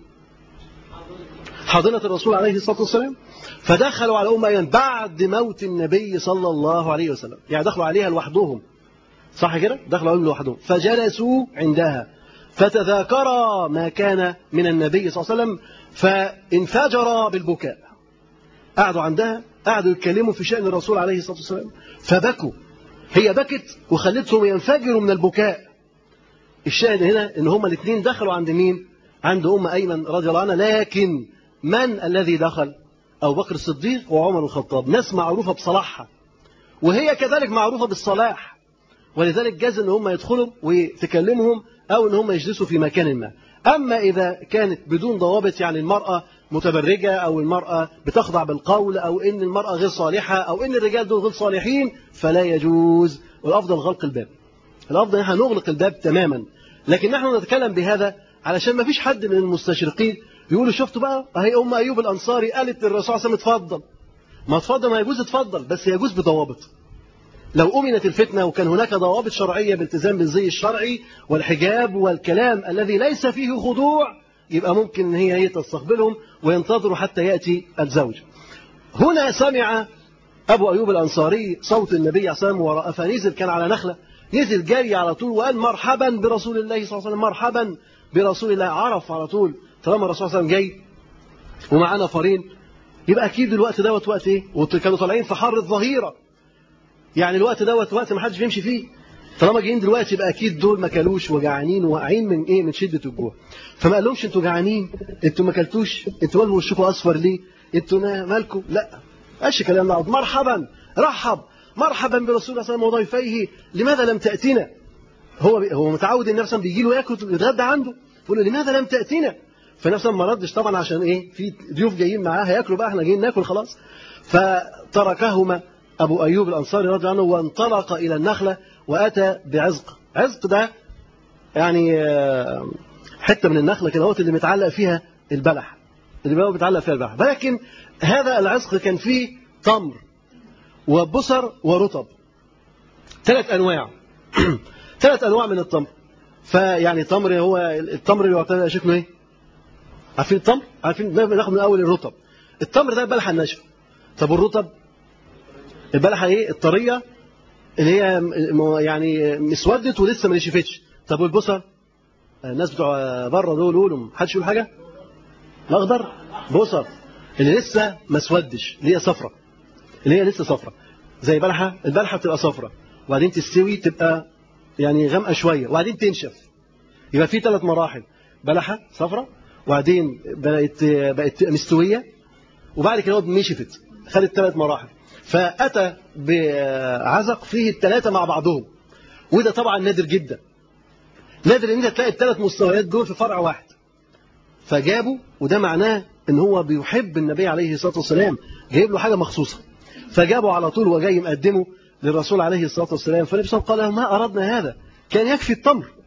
حاضنة الرسول عليه الصلاة والسلام فدخلوا على أم أيمن بعد موت النبي صلى الله عليه وسلم يعني دخلوا عليها لوحدهم صح كده دخلوا عليهم لوحدهم فجلسوا عندها فتذاكرا ما كان من النبي صلى الله عليه وسلم فانفجر بالبكاء قعدوا عندها قعدوا يتكلموا في شأن الرسول عليه الصلاة والسلام فبكوا هي بكت وخلتهم ينفجروا من البكاء الشاهد هنا ان هما الاثنين دخلوا عند مين عند ام ايمن رضي الله عنها لكن من الذي دخل ابو بكر الصديق وعمر الخطاب ناس معروفه بصلاحها وهي كذلك معروفه بالصلاح ولذلك جاز ان هم يدخلوا وتكلمهم او ان هم يجلسوا في مكان ما اما اذا كانت بدون ضوابط يعني المراه متبرجه او المراه بتخضع بالقول او ان المراه غير صالحه او ان الرجال دول غير صالحين فلا يجوز والافضل غلق الباب الافضل ان احنا نغلق الباب تماما لكن نحن نتكلم بهذا علشان ما فيش حد من المستشرقين يقولوا شفتوا بقى اهي ام ايوب الانصاري قالت للرسول صلى الله عليه وسلم اتفضل ما اتفضل ما يجوز اتفضل بس يجوز بضوابط لو أمنت الفتنة وكان هناك ضوابط شرعية بالتزام بالزي الشرعي والحجاب والكلام الذي ليس فيه خضوع يبقى ممكن ان هي هي تستقبلهم وينتظروا حتى يأتي الزوج هنا سمع أبو أيوب الأنصاري صوت النبي عليه الصلاة والسلام فنزل كان على نخلة نزل جاري على طول وقال مرحبا برسول الله صلى الله عليه وسلم مرحبا برسول الله عرف على طول طالما الرسول صلى الله عليه وسلم جاي ومعاه نفرين يبقى اكيد الوقت دوت وقت ايه وكانوا طالعين في حر الظهيره يعني الوقت دوت وقت ما حدش بيمشي فيه طالما جايين دلوقتي يبقى اكيد دول ما كلوش وجعانين وواقعين من ايه من شده الجوع فما قالهمش انتوا جعانين انتوا ما كلتوش انتوا مالكم وشكم اصفر ليه انتوا مالكم لا ايش كلام نقعد مرحبا رحب مرحبا برسول الله صلى الله عليه وسلم وضيفيه لماذا لم تاتنا هو هو متعود ان نفسه بيجي له ياكل يتغدى عنده يقول له لماذا لم تاتنا فنفسه ما ردش طبعا عشان ايه في ضيوف جايين معاه هياكلوا بقى احنا جايين ناكل خلاص فتركهما أبو أيوب الأنصاري رضي عنه وانطلق إلى النخلة وأتى بعزق عزق ده يعني حتة من النخلة كده اللي متعلق فيها البلح اللي هو بيتعلق فيها البلح ولكن هذا العزق كان فيه تمر وبصر ورطب ثلاث أنواع ثلاث أنواع من التمر فيعني تمر هو التمر اللي يعتبر شكله ايه؟ عارفين التمر؟ عارفين ناخد من أول الرطب التمر ده البلحة الناشفة طب والرطب البلحه ايه الطريه اللي هي يعني مسودت ولسه ما نشفتش طب والبصل الناس بتوع بره دول يقولوا حدش يقول حاجه الاخضر بصل اللي لسه ما اسودش اللي هي صفرة اللي هي لسه صفرة زي بلحه البلحه بتبقى صفرة وبعدين تستوي تبقى يعني غامقه شويه وبعدين تنشف يبقى في ثلاث مراحل بلحه صفرة وبعدين بقت بقت مستويه وبعد كده نشفت خدت ثلاث مراحل فأتى بعزق فيه الثلاثة مع بعضهم وده طبعا نادر جدا نادر ان انت تلاقي الثلاث مستويات دول في فرع واحد فجابوا وده معناه ان هو بيحب النبي عليه الصلاة والسلام جايب له حاجة مخصوصة فجابوا على طول وجاي مقدمه للرسول عليه الصلاة والسلام فالنبي صلى الله عليه وسلم قال ما أردنا هذا كان يكفي التمر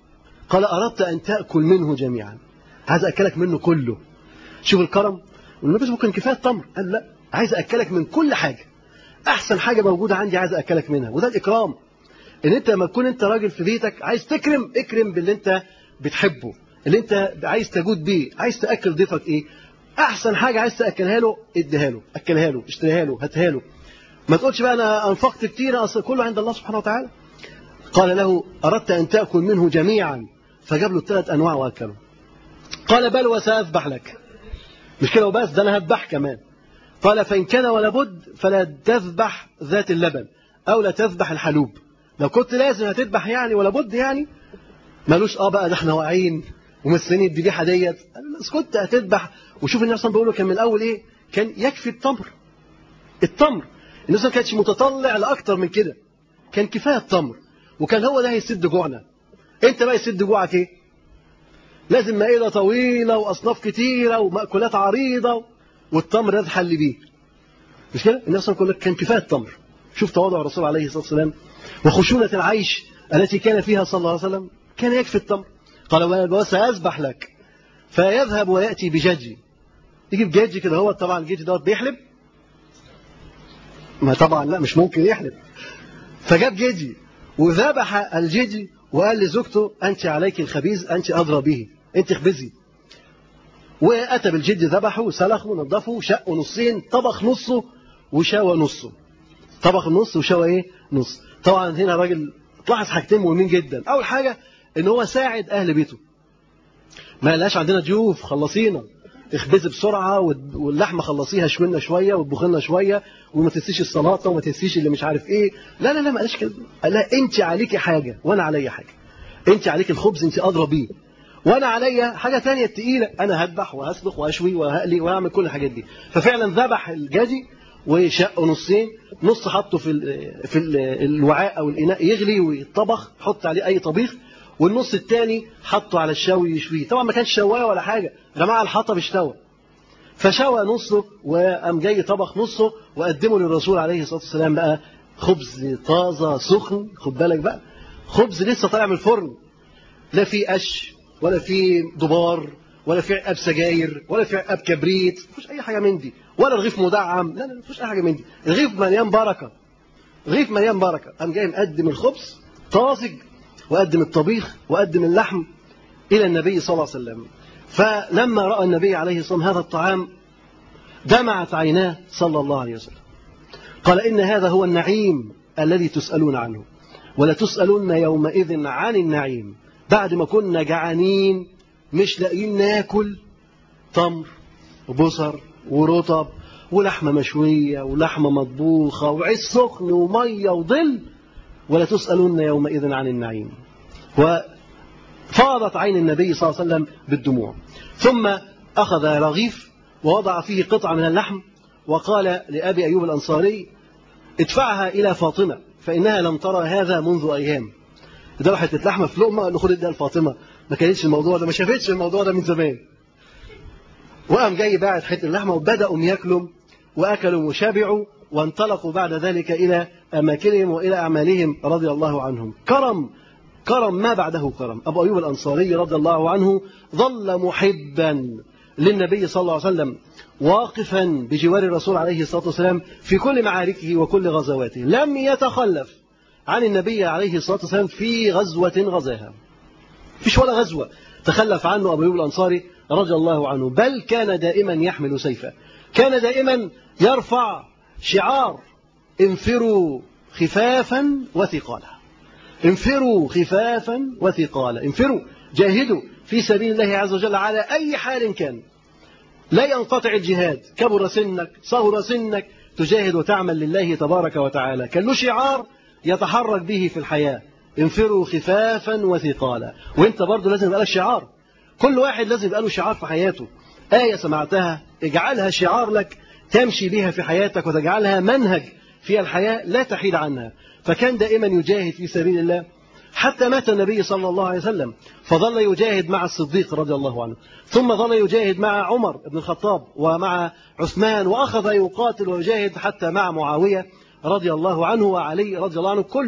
قال أردت أن تأكل منه جميعا عايز أكلك منه كله شوف الكرم النبي ممكن كفاية تمر قال لا عايز أكلك من كل حاجة أحسن حاجة موجودة عندي عايز أكلك منها وده الإكرام إن أنت لما تكون أنت راجل في بيتك عايز تكرم اكرم باللي أنت بتحبه اللي أنت عايز تجود بيه عايز تأكل ضيفك إيه أحسن حاجة عايز تأكلها له اديها له أكلها له اشتريها له هاتها له ما تقولش بقى أنا أنفقت كتير أصل كله عند الله سبحانه وتعالى قال له أردت أن تأكل منه جميعا فجاب له الثلاث أنواع وأكله قال بل وسأذبح لك مش كده وبس ده أنا هذبح كمان قال فإن كان ولا بد فلا تذبح ذات اللبن أو لا تذبح الحلوب لو كنت لازم هتذبح يعني ولا بد يعني مالوش اه بقى ده احنا واقعين ومستنيين الذبيحه ديت بس كنت هتذبح وشوف النبي صلى الله عليه وسلم كان من الاول ايه كان يكفي التمر التمر النبي ما كانش متطلع لاكتر من كده كان كفايه التمر وكان هو ده هيسد جوعنا انت بقى يسد جوعك ايه لازم مائده طويله واصناف كتيره ومأكولات عريضه والتمر ده تحل بيه مش كده النبي صلى الله عليه وسلم كان كفايه التمر شوف تواضع الرسول عليه الصلاه والسلام وخشونه العيش التي كان فيها صلى الله عليه وسلم كان يكفي التمر قال وسأذبح لك فيذهب ويأتي بجدي يجيب جدي كده هو طبعا الجدي دوت بيحلب ما طبعا لا مش ممكن يحلب فجاب جدي وذبح الجدي وقال لزوجته أنت عليك الخبيز أنت أدرى به أنت اخبزي وأتى بالجدي ذبحه وسلخه ونضفه وشقه نصين طبخ نصه وشوى نصه طبخ النص وشوى ايه نص طبعا هنا راجل تلاحظ حاجتين مهمين جدا اول حاجه ان هو ساعد اهل بيته ما قالهاش عندنا ضيوف خلصينا اخبزي بسرعه واللحمه خلصيها شوينا شويه واطبخي لنا شويه وما تنسيش السلطه وما تنسيش اللي مش عارف ايه لا لا لا ما قالش كده قال لها انت عليكي حاجه وانا عليا حاجه انت عليك الخبز انت ادرى بيه وانا عليا حاجه ثانيه تقيله انا هذبح وهسلخ واشوي وهقلي وهعمل كل الحاجات دي ففعلا ذبح الجدي وشقه نصين نص حطه في ال في ال الوعاء او الاناء يغلي ويطبخ حط عليه اي طبيخ والنص الثاني حطه على الشوي يشويه طبعا ما كانش شوايه ولا حاجه جماعه الحطب اشتوى فشوى نصه وقام جاي طبخ نصه وقدمه للرسول عليه الصلاه والسلام بقى خبز طازه سخن خد بالك بقى خبز لسه طالع من الفرن لا في قش ولا في دبار ولا في عقاب سجاير ولا في عقاب كبريت مفيش اي حاجه من دي ولا رغيف مدعم لا لا مفيش اي حاجه من دي رغيف مليان بركه رغيف مليان بركه قام جاي مقدم الخبز طازج وقدم الطبيخ وقدم اللحم الى النبي صلى الله عليه وسلم فلما راى النبي عليه الصلاه والسلام هذا الطعام دمعت عيناه صلى الله عليه وسلم قال ان هذا هو النعيم الذي تسالون عنه ولا تسالون يومئذ عن النعيم بعد ما كنا جعانين مش لاقيين ناكل تمر وبصر ورطب ولحمة مشوية ولحمة مطبوخة وعيش سخن ومية وظل ولا تسألون يومئذ عن النعيم وفاضت عين النبي صلى الله عليه وسلم بالدموع ثم أخذ رغيف ووضع فيه قطعة من اللحم وقال لأبي أيوب الأنصاري ادفعها إلى فاطمة فإنها لم ترى هذا منذ أيام ذبحت اللحمة في لقمة قال له خد اديها لفاطمة ما كانتش الموضوع ده ما شافتش الموضوع ده من زمان وقام جاي باعت حته اللحمه وبداوا ياكلوا واكلوا وشبعوا وانطلقوا بعد ذلك الى اماكنهم والى اعمالهم رضي الله عنهم كرم كرم ما بعده كرم ابو ايوب الانصاري رضي الله عنه ظل محبا للنبي صلى الله عليه وسلم واقفا بجوار الرسول عليه الصلاه والسلام في كل معاركه وكل غزواته لم يتخلف عن النبي عليه الصلاه والسلام في غزوه غزاها فيش ولا غزوه تخلف عنه ابو ايوب الانصاري رضي الله عنه بل كان دائما يحمل سيفا كان دائما يرفع شعار انفروا خفافا وثقالا انفروا خفافا وثقالا انفروا جاهدوا في سبيل الله عز وجل على أي حال كان لا ينقطع الجهاد كبر سنك صغر سنك تجاهد وتعمل لله تبارك وتعالى كان له شعار يتحرك به في الحياة انفروا خفافا وثقالا وانت برضه لازم يبقى لك شعار كل واحد لازم يبقى له شعار في حياته آية سمعتها اجعلها شعار لك تمشي بها في حياتك وتجعلها منهج في الحياة لا تحيد عنها فكان دائما يجاهد في سبيل الله حتى مات النبي صلى الله عليه وسلم فظل يجاهد مع الصديق رضي الله عنه ثم ظل يجاهد مع عمر بن الخطاب ومع عثمان وأخذ يقاتل ويجاهد حتى مع معاوية رضي الله عنه وعلي رضي الله عنه كلهم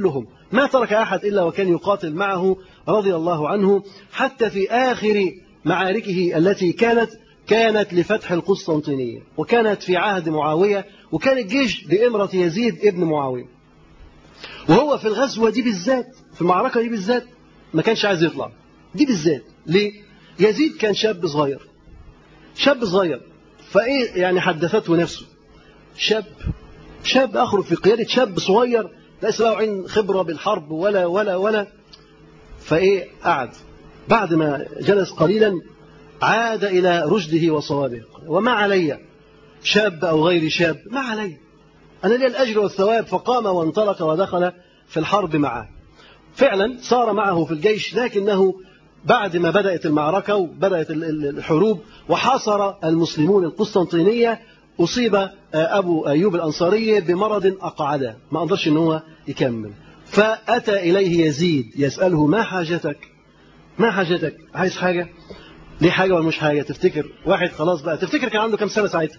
ما ترك أحد إلا وكان يقاتل معه رضي الله عنه حتى في آخر معاركه التي كانت كانت لفتح القسطنطينية وكانت في عهد معاوية وكان الجيش بإمرة يزيد ابن معاوية وهو في الغزوة دي بالذات في المعركة دي بالذات ما كانش عايز يطلع دي بالذات ليه؟ يزيد كان شاب صغير شاب صغير فإيه يعني حدثته نفسه شاب شاب أخرج في قيادة شاب صغير ليس له عين خبرة بالحرب ولا ولا ولا فإيه قعد بعد ما جلس قليلا عاد إلى رشده وصوابه وما علي شاب أو غير شاب ما علي أنا لي الأجر والثواب فقام وانطلق ودخل في الحرب معه فعلا صار معه في الجيش لكنه بعد ما بدأت المعركة وبدأت الحروب وحاصر المسلمون القسطنطينية أصيب أبو أيوب الأنصاري بمرض أقعده ما قدرش أن هو يكمل فأتى إليه يزيد يسأله ما حاجتك ما حاجتك عايز حاجة ليه حاجة ولا مش حاجة تفتكر واحد خلاص بقى تفتكر كان عنده كم سنة ساعتها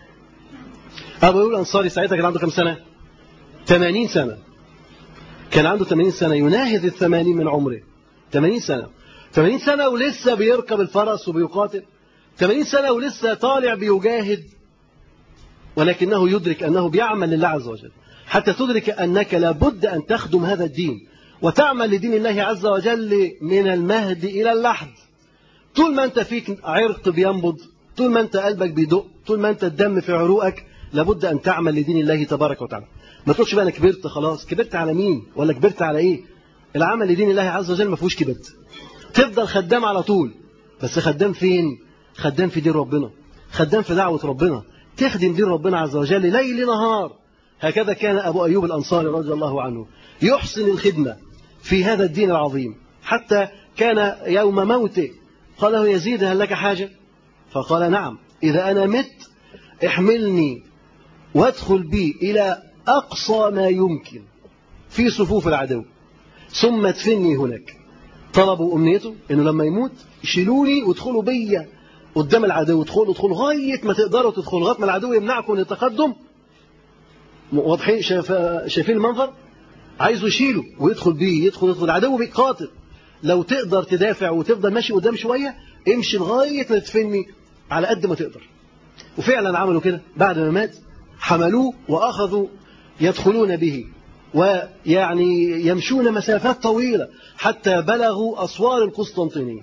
أبو أيوب الأنصاري ساعتها كان عنده كم سنة 80 سنة كان عنده 80 سنة يناهز الثمانين من عمره 80 سنة 80 سنة ولسه بيركب الفرس وبيقاتل 80 سنة ولسه طالع بيجاهد ولكنه يدرك أنه بيعمل لله عز وجل حتى تدرك أنك لابد أن تخدم هذا الدين وتعمل لدين الله عز وجل من المهد إلى اللحد طول ما أنت فيك عرق بينبض طول ما أنت قلبك بيدق طول ما أنت الدم في عروقك لابد أن تعمل لدين الله تبارك وتعالى ما تقولش بقى أنا كبرت خلاص كبرت على مين ولا كبرت على إيه العمل لدين الله عز وجل ما فيهوش كبرت تفضل خدام على طول بس خدام فين خدام في دين ربنا خدام في دعوة ربنا تخدم دين ربنا عز وجل ليل نهار هكذا كان أبو أيوب الأنصاري رضي الله عنه يحسن الخدمة في هذا الدين العظيم حتى كان يوم موته قال له يزيد هل لك حاجة فقال نعم إذا أنا مت احملني وادخل بي إلى أقصى ما يمكن في صفوف العدو ثم ادفني هناك طلبوا أمنيته إنه لما يموت يشيلوني وادخلوا بيا قدام العدو ادخلوا ادخلوا لغاية ما تقدروا تدخلوا لغاية ما العدو يمنعكم من التقدم واضحين شايف شايفين المنظر عايزه يشيله ويدخل بيه يدخل يدخل العدو بيقاتل لو تقدر تدافع وتفضل ماشي قدام شوية امشي لغاية ما تدفني على قد ما تقدر وفعلا عملوا كده بعد ما مات حملوه وأخذوا يدخلون به ويعني يمشون مسافات طويلة حتى بلغوا أسوار القسطنطينية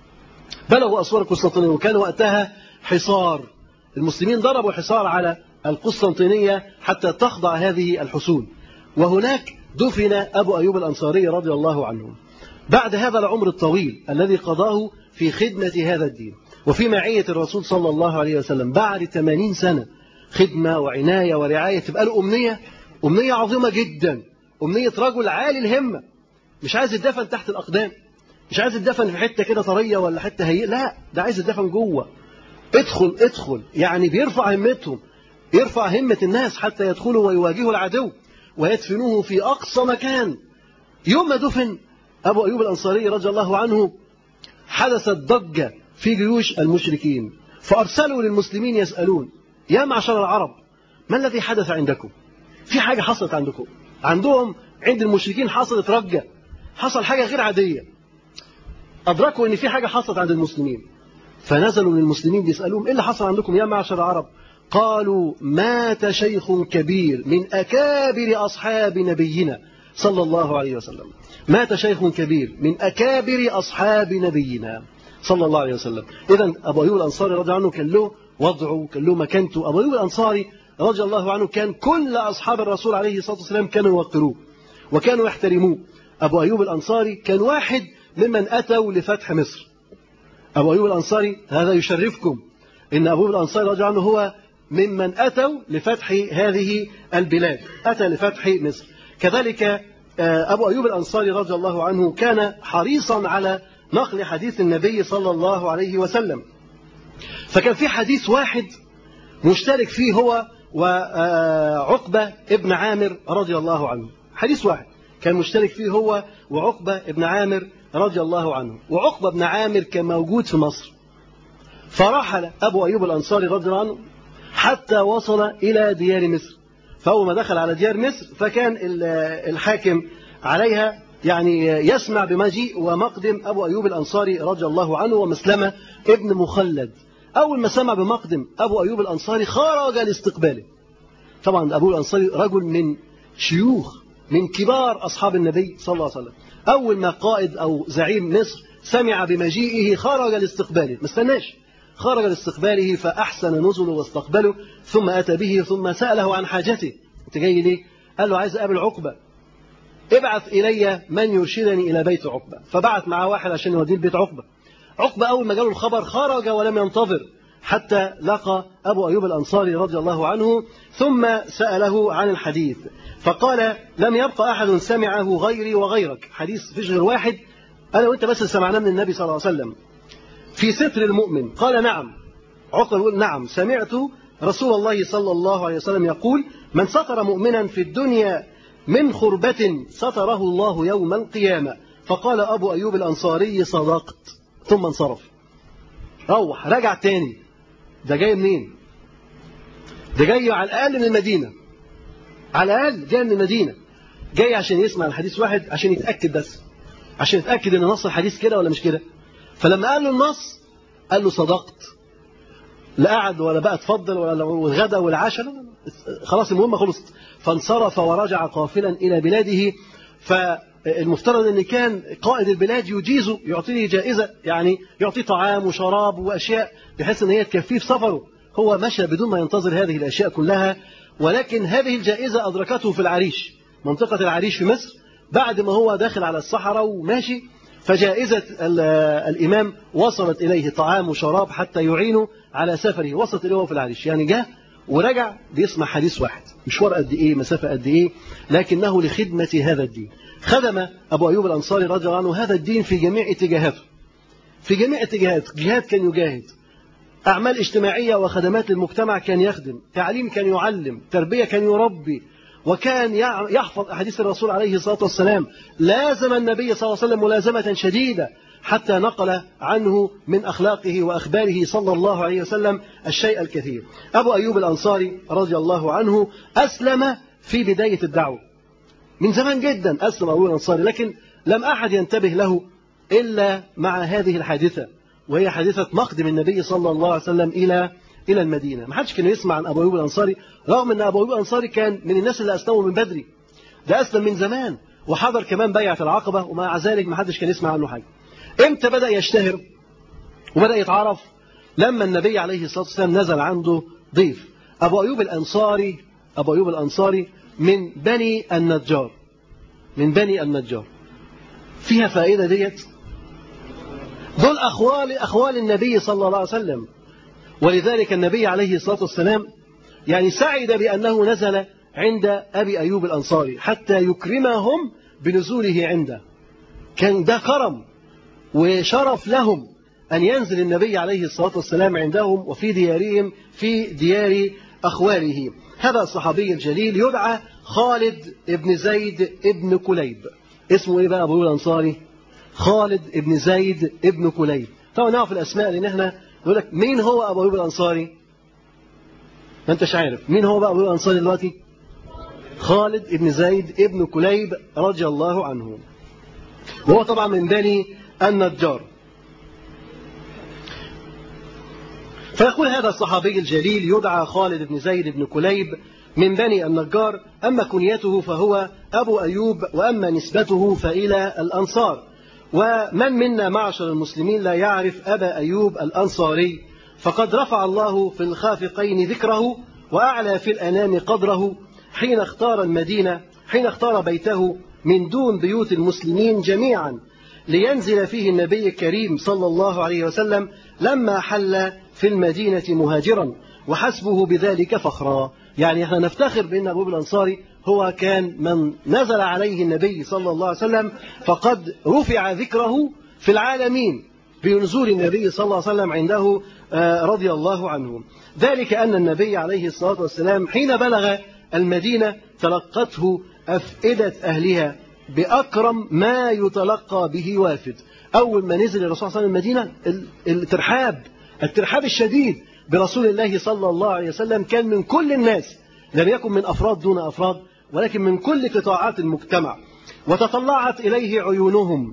بلغوا أسوار القسطنطينية وكان وقتها حصار المسلمين ضربوا حصار على القسطنطينية حتى تخضع هذه الحصون وهناك دفن أبو أيوب الأنصاري رضي الله عنه بعد هذا العمر الطويل الذي قضاه في خدمة هذا الدين وفي معية الرسول صلى الله عليه وسلم بعد 80 سنة خدمة وعناية ورعاية تبقى له أمنية أمنية عظيمة جدا أمنية رجل عالي الهمة مش عايز يدفن تحت الأقدام مش عايز يدفن في حتة كده طرية ولا حتة هي لا ده عايز يدفن جوه ادخل ادخل يعني بيرفع همتهم يرفع همة الناس حتى يدخلوا ويواجهوا العدو ويدفنوه في أقصى مكان يوم ما دفن أبو أيوب الأنصاري رضي الله عنه حدثت ضجة في جيوش المشركين فأرسلوا للمسلمين يسألون يا معشر العرب ما الذي حدث عندكم في حاجة حصلت عندكم عندهم عند المشركين حصلت رجة حصل حاجة غير عادية أدركوا أن في حاجة حصلت عند المسلمين فنزلوا للمسلمين بيسألوهم إيه اللي حصل عندكم يا معشر العرب قالوا مات شيخ كبير من أكابر أصحاب نبينا صلى الله عليه وسلم مات شيخ كبير من أكابر أصحاب نبينا صلى الله عليه وسلم إذا أبو أيوب الأنصاري رضي عنه كان له وضعه كان له مكانته أبو أيوب الأنصاري رضي الله عنه كان كل أصحاب الرسول عليه الصلاة والسلام كانوا يوقروه وكانوا يحترموه أبو أيوب الأنصاري كان واحد ممن أتوا لفتح مصر أبو أيوب الأنصاري هذا يشرفكم إن أبو أيوب الأنصاري رضي عنه هو ممن أتوا لفتح هذه البلاد أتى لفتح مصر كذلك أبو أيوب الأنصاري رضي الله عنه كان حريصا على نقل حديث النبي صلى الله عليه وسلم فكان في حديث واحد مشترك فيه هو وعقبة ابن عامر رضي الله عنه حديث واحد كان مشترك فيه هو وعقبة ابن عامر رضي الله عنه وعقبة ابن عامر كان موجود في مصر فرحل أبو أيوب الأنصاري رضي الله عنه حتى وصل إلى ديار مصر فأول ما دخل على ديار مصر فكان الحاكم عليها يعني يسمع بمجيء ومقدم أبو أيوب الأنصاري رضي الله عنه ومسلمة ابن مخلد أول ما سمع بمقدم أبو أيوب الأنصاري خرج لاستقباله طبعا أبو الأنصاري رجل من شيوخ من كبار أصحاب النبي صلى الله عليه وسلم أول ما قائد أو زعيم مصر سمع بمجيئه خرج لاستقباله ما استناش خرج لاستقباله فأحسن نزله واستقبله ثم أتى به ثم سأله عن حاجته أنت جاي ليه؟ قال له عايز أقابل عقبة ابعث إلي من يرشدني إلى بيت عقبة فبعث معاه واحد عشان يوديه لبيت عقبة عقبة أول ما جاله الخبر خرج ولم ينتظر حتى لقى أبو أيوب الأنصاري رضي الله عنه ثم سأله عن الحديث فقال لم يبقى أحد سمعه غيري وغيرك حديث فيش غير واحد أنا وأنت بس سمعناه من النبي صلى الله عليه وسلم في ستر المؤمن قال نعم عقبة يقول نعم سمعت رسول الله صلى الله عليه وسلم يقول من ستر مؤمنا في الدنيا من خربة ستره الله يوم القيامة فقال أبو أيوب الأنصاري صدقت ثم انصرف روح رجع تاني ده جاي منين ده جاي على الأقل من المدينة على الأقل جاي من المدينة جاي عشان يسمع الحديث واحد عشان يتأكد بس عشان يتأكد ان نص الحديث كده ولا مش كده فلما قال له النص قال له صدقت لا قعد ولا بقى اتفضل ولا الغدا والعشاء خلاص المهمة خلصت فانصرف ورجع قافلا إلى بلاده فالمفترض أن كان قائد البلاد يجيزه يعطيه جائزة يعني يعطيه طعام وشراب وأشياء بحيث أن هي تكفيه في سفره هو مشى بدون ما ينتظر هذه الأشياء كلها ولكن هذه الجائزة أدركته في العريش منطقة العريش في مصر بعد ما هو داخل على الصحراء وماشي فجائزة الإمام وصلت إليه طعام وشراب حتى يعينه على سفره وصلت إليه في العريش يعني جاء ورجع بيسمع حديث واحد مشوار قد إيه مسافة قد إيه لكنه لخدمة هذا الدين خدم أبو أيوب الأنصاري رضي الله عنه هذا الدين في جميع اتجاهاته في جميع اتجاهاته جهاد كان يجاهد أعمال اجتماعية وخدمات للمجتمع كان يخدم تعليم كان يعلم تربية كان يربي وكان يحفظ أحاديث الرسول عليه الصلاة والسلام لازم النبي صلى الله عليه وسلم ملازمة شديدة حتى نقل عنه من أخلاقه وأخباره صلى الله عليه وسلم الشيء الكثير أبو أيوب الأنصاري رضي الله عنه أسلم في بداية الدعوة من زمان جدا أسلم أبو الأنصاري لكن لم أحد ينتبه له إلا مع هذه الحادثة وهي حادثة مقدم النبي صلى الله عليه وسلم إلى إلى المدينة ما حدش كان يسمع عن أبو أيوب الأنصاري رغم أن أبو أيوب الأنصاري كان من الناس اللي أسلموا من بدري ده أسلم من زمان وحضر كمان بيعة العقبة ومع ذلك ما حدش كان يسمع عنه حاجة امتى بدأ يشتهر وبدأ يتعرف لما النبي عليه الصلاة والسلام نزل عنده ضيف أبو أيوب الأنصاري أبو أيوب الأنصاري من بني النجار من بني النجار فيها فائدة ديت دول أخوال أخوال النبي صلى الله عليه وسلم ولذلك النبي عليه الصلاة والسلام يعني سعد بأنه نزل عند أبي أيوب الأنصاري حتى يكرمهم بنزوله عنده كان ده كرم وشرف لهم أن ينزل النبي عليه الصلاة والسلام عندهم وفي ديارهم في ديار أخواله هذا الصحابي الجليل يدعى خالد ابن زيد ابن كليب اسمه ايه بقى ابو الانصاري خالد ابن زيد ابن كليب طبعا نعرف الاسماء لان احنا يقول لك مين هو ابو ايوب الانصاري ما انتش عارف مين هو بقى ابو ايوب الانصاري دلوقتي خالد ابن زيد ابن كليب رضي الله عنه وهو طبعا من بني النجار فيقول هذا الصحابي الجليل يدعى خالد بن زيد بن كليب من بني النجار أما كنيته فهو أبو أيوب وأما نسبته فإلى الأنصار ومن منا معشر المسلمين لا يعرف أبا أيوب الأنصاري فقد رفع الله في الخافقين ذكره وأعلى في الأنام قدره حين اختار المدينة حين اختار بيته من دون بيوت المسلمين جميعا لينزل فيه النبي الكريم صلى الله عليه وسلم لما حل في المدينة مهاجرا وحسبه بذلك فخرا يعني احنا نفتخر بأن أبو الأنصاري هو كان من نزل عليه النبي صلى الله عليه وسلم فقد رفع ذكره في العالمين بنزول النبي صلى الله عليه وسلم عنده رضي الله عنه ذلك أن النبي عليه الصلاة والسلام حين بلغ المدينة تلقته أفئدة أهلها بأكرم ما يتلقى به وافد أول ما نزل الرسول صلى الله عليه وسلم المدينة الترحاب الترحاب الشديد برسول الله صلى الله عليه وسلم كان من كل الناس لم يكن من أفراد دون أفراد ولكن من كل قطاعات المجتمع وتطلعت إليه عيونهم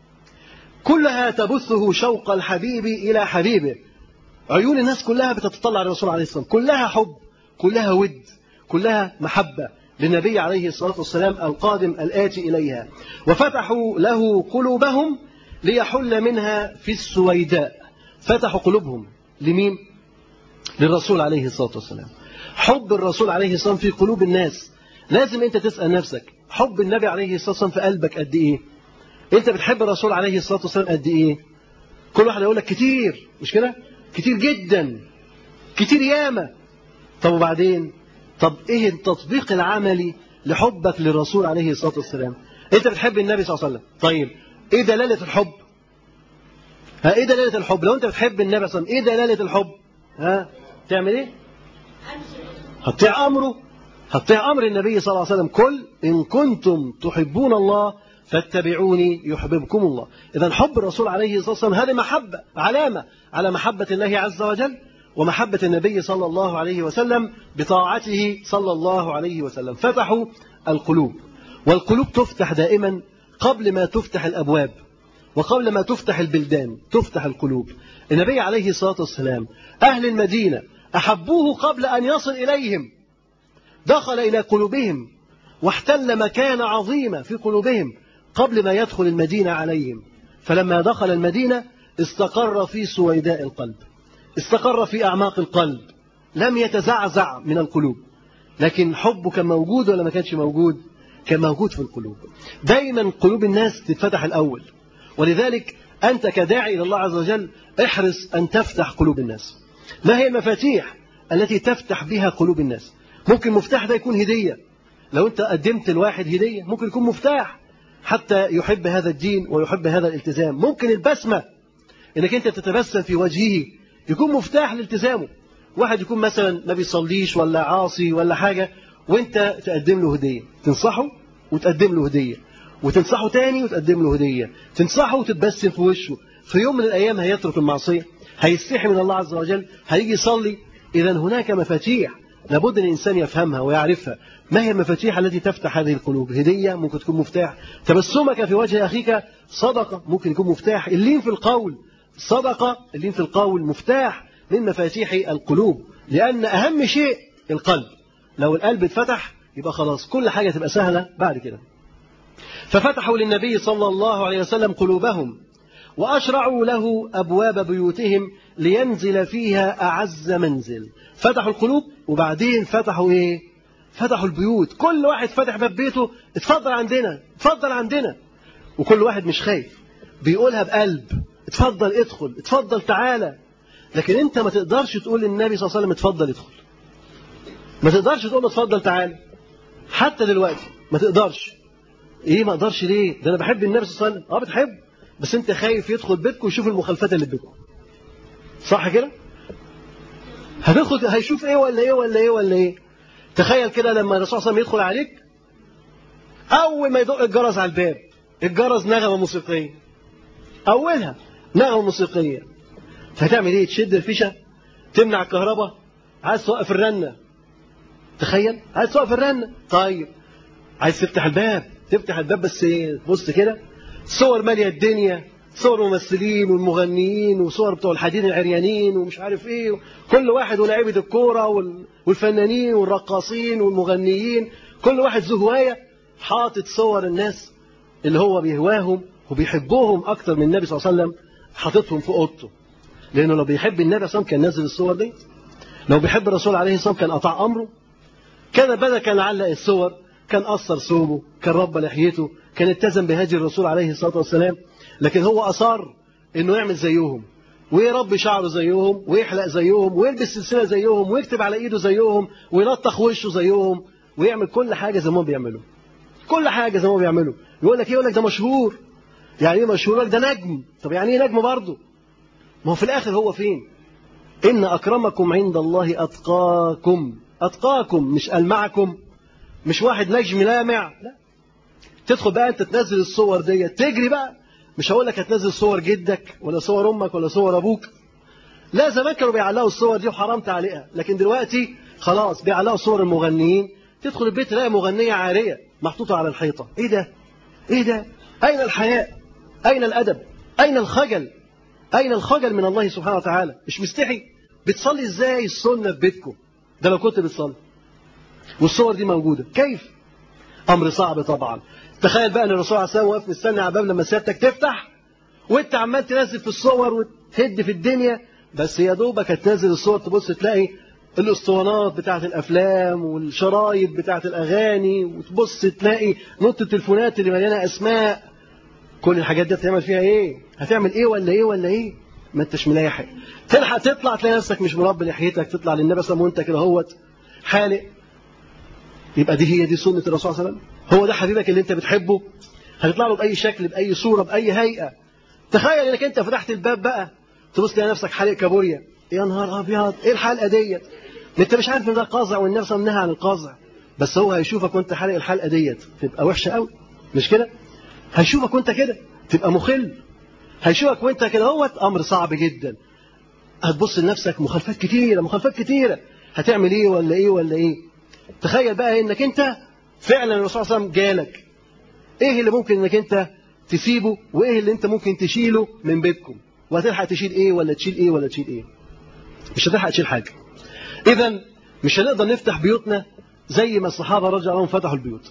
كلها تبثه شوق الحبيب إلى حبيبه عيون الناس كلها بتتطلع للرسول عليه الصلاة والسلام كلها حب كلها ود كلها محبة للنبي عليه الصلاة والسلام القادم الآتي إليها وفتحوا له قلوبهم ليحل منها في السويداء فتحوا قلوبهم لمين؟ للرسول عليه الصلاة والسلام حب الرسول عليه الصلاة والسلام في قلوب الناس لازم أنت تسأل نفسك حب النبي عليه الصلاة والسلام في قلبك قد إيه أنت بتحب الرسول عليه الصلاة والسلام قد إيه كل واحد يقول لك كتير مش كده كتير جدا كتير ياما طب وبعدين طب ايه التطبيق العملي لحبك للرسول عليه الصلاة والسلام انت بتحب النبي صلى الله عليه وسلم طيب ايه دلالة الحب ها ايه دلالة الحب لو انت بتحب النبي صلى الله عليه وسلم ايه دلالة الحب ها تعمل ايه هتطيع امره هتطيع امر النبي صلى الله عليه وسلم كل ان كنتم تحبون الله فاتبعوني يحببكم الله اذا حب الرسول عليه الصلاه والسلام هذه محبه علامه على محبه الله عز وجل ومحبة النبي صلى الله عليه وسلم بطاعته صلى الله عليه وسلم فتحوا القلوب والقلوب تفتح دائما قبل ما تفتح الأبواب وقبل ما تفتح البلدان تفتح القلوب النبي عليه الصلاة والسلام أهل المدينة أحبوه قبل أن يصل إليهم دخل إلى قلوبهم واحتل مكان عظيمة في قلوبهم قبل ما يدخل المدينة عليهم فلما دخل المدينة استقر في سويداء القلب استقر في أعماق القلب لم يتزعزع من القلوب لكن حبه كان موجود ولا ما كانش موجود كان موجود في القلوب دايما قلوب الناس تتفتح الأول ولذلك أنت كداعي إلى الله عز وجل احرص أن تفتح قلوب الناس ما هي المفاتيح التي تفتح بها قلوب الناس ممكن مفتاح ده يكون هدية لو أنت قدمت الواحد هدية ممكن يكون مفتاح حتى يحب هذا الدين ويحب هذا الالتزام ممكن البسمة انك انت تتبسم في وجهه يكون مفتاح لالتزامه واحد يكون مثلا ما بيصليش ولا عاصي ولا حاجة وانت تقدم له هدية تنصحه وتقدم له هدية وتنصحه تاني وتقدم له هدية تنصحه وتتبسم في وشه في يوم من الأيام هيترك المعصية هيستحي من الله عز وجل هيجي يصلي إذا هناك مفاتيح لابد أن الإنسان يفهمها ويعرفها ما هي المفاتيح التي تفتح هذه القلوب هدية ممكن تكون مفتاح تبسمك في وجه أخيك صدقة ممكن يكون مفتاح اللين في القول صدقة اللين في القول مفتاح من مفاتيح القلوب لأن أهم شيء القلب لو القلب اتفتح يبقى خلاص كل حاجة تبقى سهلة بعد كده ففتحوا للنبي صلى الله عليه وسلم قلوبهم وأشرعوا له أبواب بيوتهم لينزل فيها أعز منزل فتحوا القلوب وبعدين فتحوا إيه فتحوا البيوت كل واحد فتح باب بيته اتفضل عندنا اتفضل عندنا وكل واحد مش خايف بيقولها بقلب اتفضل ادخل اتفضل تعالى لكن انت ما تقدرش تقول للنبي صلى الله عليه وسلم اتفضل ادخل ما تقدرش تقول له اتفضل تعالى حتى دلوقتي ما تقدرش ايه ما اقدرش ليه ده انا بحب النبي صلى الله عليه وسلم اه بتحب بس انت خايف يدخل بيتكم ويشوف المخالفات اللي في بيتكم صح كده هتدخل هيشوف ايه ولا ايه ولا ايه ولا ايه تخيل كده لما الرسول صلى الله عليه وسلم يدخل عليك اول ما يدق الجرس على الباب الجرس نغمه موسيقيه اولها نغمه موسيقيه فهتعمل ايه تشد الفيشه تمنع الكهرباء عايز توقف الرنه تخيل عايز توقف الرنه طيب عايز تفتح الباب تفتح الباب بس ايه بص كده صور ماليه الدنيا صور الممثلين والمغنيين وصور بتوع الحديد العريانين ومش عارف ايه كل واحد ولاعيبه الكوره والفنانين والرقاصين والمغنيين كل واحد ذو هوايه حاطط صور الناس اللي هو بيهواهم وبيحبوهم اكتر من النبي صلى الله عليه وسلم حاططهم في اوضته لانه لو بيحب النبي صلى الله عليه وسلم كان نزل الصور دي لو بيحب الرسول عليه الصلاه والسلام كان اطاع امره كان بدأ كان علق الصور كان قصر ثوبه كان رب لحيته كان التزم بهدي الرسول عليه الصلاه والسلام لكن هو اصر انه يعمل زيهم ويربي شعره زيهم ويحلق زيهم ويلبس سلسله زيهم ويكتب على ايده زيهم ويلطخ وشه زيهم ويعمل كل حاجه زي ما هم بيعملوا كل حاجه زي ما هم بيعملوا يقول لك ايه يقول لك ده مشهور يعني ايه مشهور لك ده نجم طب يعني ايه نجم برضه ما هو في الاخر هو فين ان اكرمكم عند الله اتقاكم اتقاكم مش قال معكم مش واحد نجم لامع لا تدخل بقى انت تنزل الصور دي تجري بقى مش هقول لك هتنزل صور جدك ولا صور امك ولا صور ابوك لا زمان كانوا بيعلقوا الصور دي وحرام تعليقها لكن دلوقتي خلاص بيعلقوا صور المغنيين تدخل البيت تلاقي مغنيه عاريه محطوطه على الحيطه ايه ده إيه ده أين الحياء أين الأدب أين الخجل أين الخجل من الله سبحانه وتعالى مش مستحي بتصلي إزاي السنة في بيتكم ده لو كنت بتصلي والصور دي موجودة كيف أمر صعب طبعا تخيل بقى ان الرسول عليه الصلاه والسلام واقف مستني على الباب لما سيادتك تفتح وانت عمال تنزل في الصور وتهد في الدنيا بس يا دوبك هتنزل الصور تبص تلاقي الاسطوانات بتاعت الافلام والشرايط بتاعت الاغاني وتبص تلاقي نوت التليفونات اللي مليانه اسماء كل الحاجات دي هتعمل فيها ايه هتعمل ايه ولا ايه ولا ايه ما انتش ملاحق تلحق تطلع تلاقي نفسك مش مربي لحيتك تطلع للنبي صلى الله عليه وسلم وانت كده اهوت حالق يبقى دي هي دي سنه الرسول صلى الله عليه وسلم هو ده حبيبك اللي انت بتحبه هتطلع له باي شكل باي صوره باي هيئه تخيل انك انت فتحت الباب بقى تبص تلاقي نفسك حالق كابوريا يا نهار ابيض ايه الحلقه ديت انت مش عارف ان ده قازع والنبي صلى الله عليه وسلم نهى عن القازع بس هو هيشوفك وانت حالق الحلقه ديت تبقى وحشه قوي مش كده هيشوفك وانت كده تبقى مخل هيشوفك وانت كده هوت امر صعب جدا هتبص لنفسك مخالفات كتيره مخالفات كتيره هتعمل ايه ولا ايه ولا ايه تخيل بقى انك انت فعلا الرسول صلى الله عليه وسلم جالك ايه اللي ممكن انك انت تسيبه وايه اللي انت ممكن تشيله من بيتكم وهتلحق تشيل ايه ولا تشيل ايه ولا تشيل ايه مش هتلحق تشيل حاجه اذا مش هنقدر نفتح بيوتنا زي ما الصحابه رضي الله عنهم فتحوا البيوت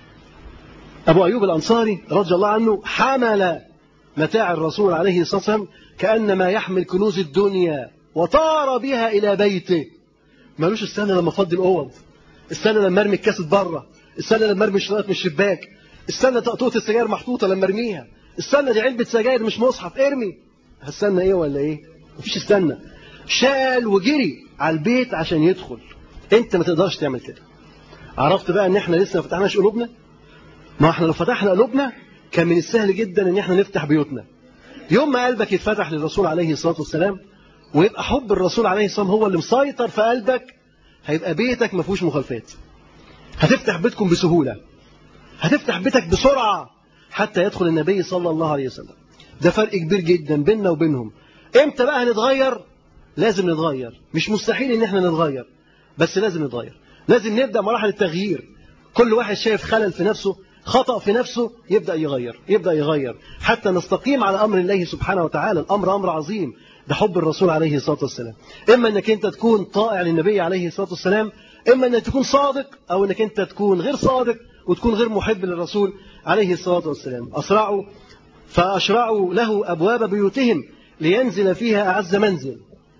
ابو ايوب الانصاري رضي الله عنه حمل متاع الرسول عليه الصلاه والسلام كانما يحمل كنوز الدنيا وطار بها الى بيته مالوش استنى لما افضي الاوض استنى لما ارمي الكاسة بره استنى لما ارمي الشرايط من الشباك استنى تقطوطه السجاير محطوطه لما ارميها استنى دي علبه سجاير مش مصحف ارمي هستنى ايه ولا ايه مفيش استنى شال وجري على البيت عشان يدخل انت ما تقدرش تعمل كده عرفت بقى ان احنا لسه ما فتحناش قلوبنا ما احنا لو فتحنا قلوبنا كان من السهل جدا ان احنا نفتح بيوتنا يوم ما قلبك يتفتح للرسول عليه الصلاه والسلام ويبقى حب الرسول عليه الصلاه والسلام هو اللي مسيطر في قلبك هيبقى بيتك ما فيهوش مخالفات هتفتح بيتكم بسهولة هتفتح بيتك بسرعة حتى يدخل النبي صلى الله عليه وسلم ده فرق كبير جدا بيننا وبينهم امتى بقى هنتغير لازم نتغير مش مستحيل ان احنا نتغير بس لازم نتغير لازم نبدأ مراحل التغيير كل واحد شايف خلل في نفسه خطأ في نفسه يبدأ يغير يبدأ يغير حتى نستقيم على أمر الله سبحانه وتعالى الأمر أمر عظيم ده حب الرسول عليه الصلاة والسلام إما أنك أنت تكون طائع للنبي عليه الصلاة والسلام إما أنك تكون صادق أو أنك أنت تكون غير صادق وتكون غير محب للرسول عليه الصلاة والسلام أسرعوا فأشرعوا له أبواب بيوتهم لينزل فيها أعز منزل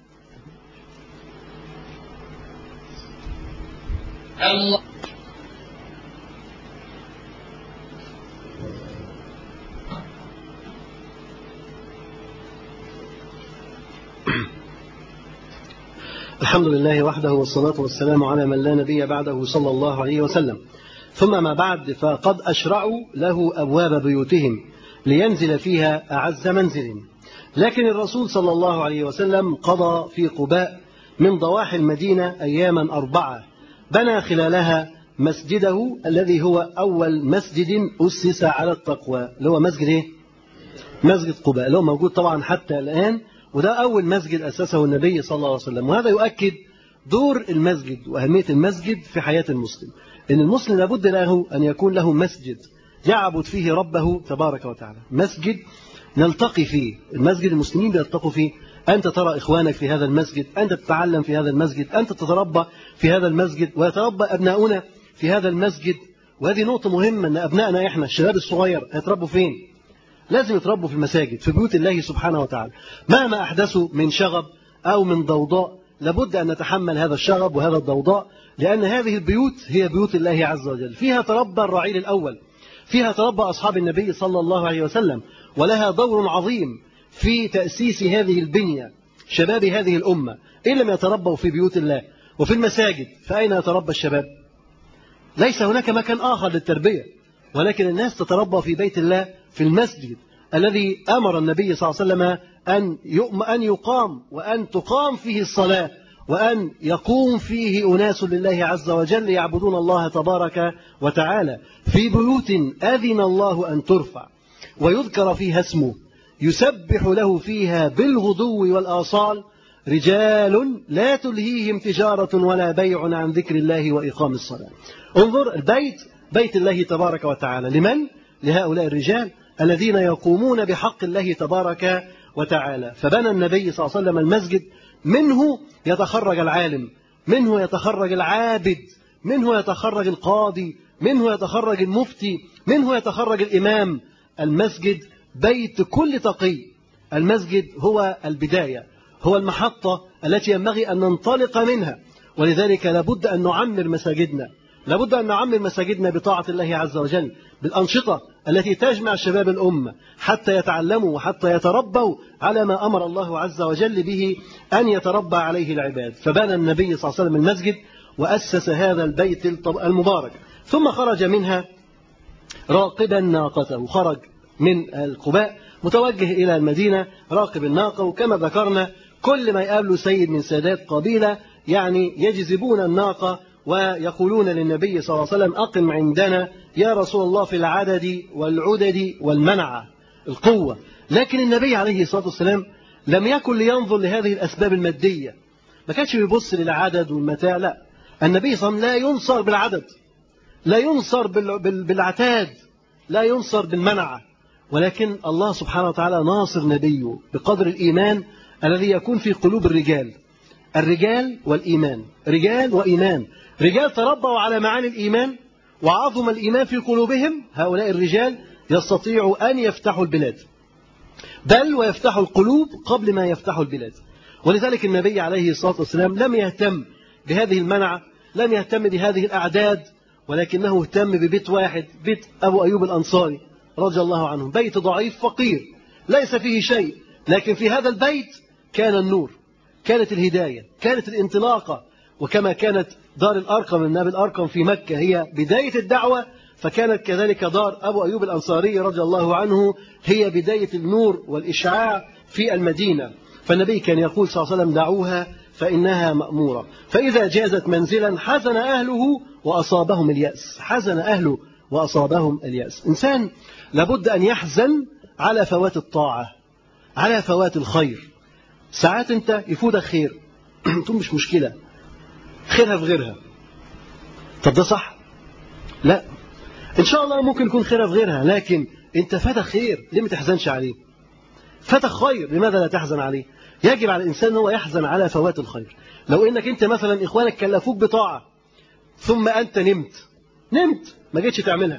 الله الحمد لله وحده والصلاة والسلام على من لا نبي بعده صلى الله عليه وسلم ثم ما بعد فقد أشرعوا له أبواب بيوتهم لينزل فيها أعز منزل لكن الرسول صلى الله عليه وسلم قضى في قباء من ضواحي المدينة أياما أربعة بنى خلالها مسجده الذي هو أول مسجد أسس على التقوى اللي هو مسجد إيه؟ مسجد قباء اللي هو موجود طبعا حتى الآن وده أول مسجد أسسه النبي صلى الله عليه وسلم وهذا يؤكد دور المسجد وأهمية المسجد في حياة المسلم إن المسلم لابد له أن يكون له مسجد يعبد فيه ربه تبارك وتعالى مسجد نلتقي فيه المسجد المسلمين بيلتقوا فيه أنت ترى إخوانك في هذا المسجد أنت تتعلم في هذا المسجد أنت تتربى في هذا المسجد ويتربى أبناؤنا في هذا المسجد وهذه نقطة مهمة أن أبنائنا إحنا الشباب الصغير هيتربوا فين لازم يتربوا في المساجد في بيوت الله سبحانه وتعالى مهما أحدثوا من شغب أو من ضوضاء لابد أن نتحمل هذا الشغب وهذا الضوضاء لأن هذه البيوت هي بيوت الله عز وجل فيها تربى الرعيل الأول فيها تربى أصحاب النبي صلى الله عليه وسلم ولها دور عظيم في تأسيس هذه البنية شباب هذه الأمة إن لم يتربوا في بيوت الله وفي المساجد فأين يتربى الشباب ليس هناك مكان آخر للتربية ولكن الناس تتربى في بيت الله في المسجد الذي أمر النبي صلى الله عليه وسلم أن أن يقام وأن تقام فيه الصلاة وأن يقوم فيه أناس لله عز وجل يعبدون الله تبارك وتعالى في بيوت أذن الله أن ترفع ويذكر فيها اسمه يسبح له فيها بالغدو والآصال رجال لا تلهيهم تجارة ولا بيع عن ذكر الله وإقام الصلاة انظر البيت بيت الله تبارك وتعالى لمن؟ لهؤلاء الرجال الذين يقومون بحق الله تبارك وتعالى فبنى النبي صلى الله عليه وسلم المسجد منه يتخرج العالم منه يتخرج العابد منه يتخرج القاضي منه يتخرج المفتي منه يتخرج الإمام المسجد بيت كل تقي المسجد هو البداية هو المحطة التي ينبغي أن ننطلق منها ولذلك لابد أن نعمر مساجدنا لابد أن نعمر مساجدنا بطاعة الله عز وجل بالأنشطة التي تجمع شباب الأمة حتى يتعلموا وحتى يتربوا على ما أمر الله عز وجل به أن يتربى عليه العباد فبنى النبي صلى الله عليه وسلم المسجد وأسس هذا البيت المبارك ثم خرج منها راقبا ناقته خرج من القباء متوجه إلى المدينة راقب الناقة وكما ذكرنا كل ما يقابله سيد من سادات قبيلة يعني يجذبون الناقة ويقولون للنبي صلى الله عليه وسلم أقم عندنا يا رسول الله في العدد والعدد والمنعة القوة لكن النبي عليه الصلاة والسلام لم يكن لينظر لهذه الأسباب المادية ما كانش بيبص للعدد والمتاع لا النبي صلى الله عليه وسلم لا ينصر بالعدد لا ينصر بالعتاد لا ينصر بالمنعة ولكن الله سبحانه وتعالى ناصر نبيه بقدر الإيمان الذي يكون في قلوب الرجال الرجال والإيمان رجال وإيمان رجال تربوا على معاني الإيمان وعظم الإيمان في قلوبهم هؤلاء الرجال يستطيعوا أن يفتحوا البلاد بل ويفتحوا القلوب قبل ما يفتحوا البلاد ولذلك النبي عليه الصلاة والسلام لم يهتم بهذه المنعة لم يهتم بهذه الأعداد ولكنه اهتم ببيت واحد بيت أبو أيوب الأنصاري رضي الله عنه بيت ضعيف فقير ليس فيه شيء لكن في هذا البيت كان النور كانت الهداية كانت الانطلاقة وكما كانت دار الأرقم النبي الأرقم في مكة هي بداية الدعوة فكانت كذلك دار أبو أيوب الأنصاري رضي الله عنه هي بداية النور والإشعاع في المدينة فالنبي كان يقول صلى الله عليه وسلم دعوها فإنها مأمورة فإذا جازت منزلا حزن أهله وأصابهم اليأس حزن أهله وأصابهم اليأس إنسان لابد أن يحزن على فوات الطاعة على فوات الخير ساعات أنت يفوتك خير تقول مش مشكلة خيرها في غيرها طب ده صح لا إن شاء الله ممكن يكون خيرها في غيرها لكن أنت فاتك خير ليه ما تحزنش عليه فاتك خير لماذا لا تحزن عليه يجب على الإنسان أن هو يحزن على فوات الخير لو إنك أنت مثلا إخوانك كلفوك بطاعة ثم أنت نمت نمت ما جيتش تعملها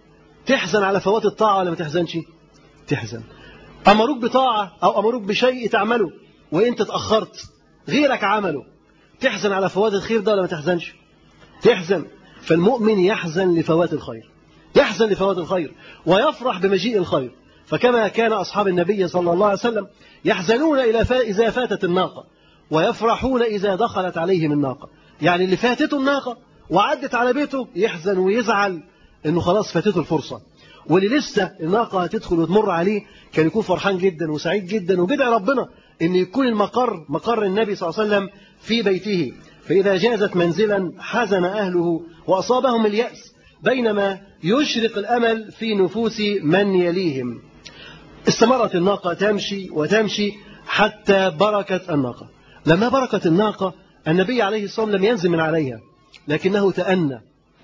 تحزن على فوات الطاعة ولا ما تحزنش تحزن أمروك بطاعة أو أمروك بشيء تعمله وإنت تأخرت غيرك عمله تحزن على فوات الخير ده ولا ما تحزنش تحزن فالمؤمن يحزن لفوات الخير يحزن لفوات الخير ويفرح بمجيء الخير فكما كان أصحاب النبي صلى الله عليه وسلم يحزنون إلى إذا فاتت الناقة ويفرحون إذا دخلت عليهم الناقة يعني اللي فاتته الناقة وعدت على بيته يحزن ويزعل انه خلاص فاتته الفرصة واللي لسه الناقة هتدخل وتمر عليه كان يكون فرحان جدا وسعيد جدا وبدعي ربنا ان يكون المقر مقر النبي صلى الله عليه وسلم في بيته فإذا جازت منزلا حزن أهله وأصابهم اليأس بينما يشرق الأمل في نفوس من يليهم استمرت الناقة تمشي وتمشي حتى بركت الناقة لما بركت الناقة النبي عليه الصلاة والسلام لم ينزل من عليها لكنه تأنى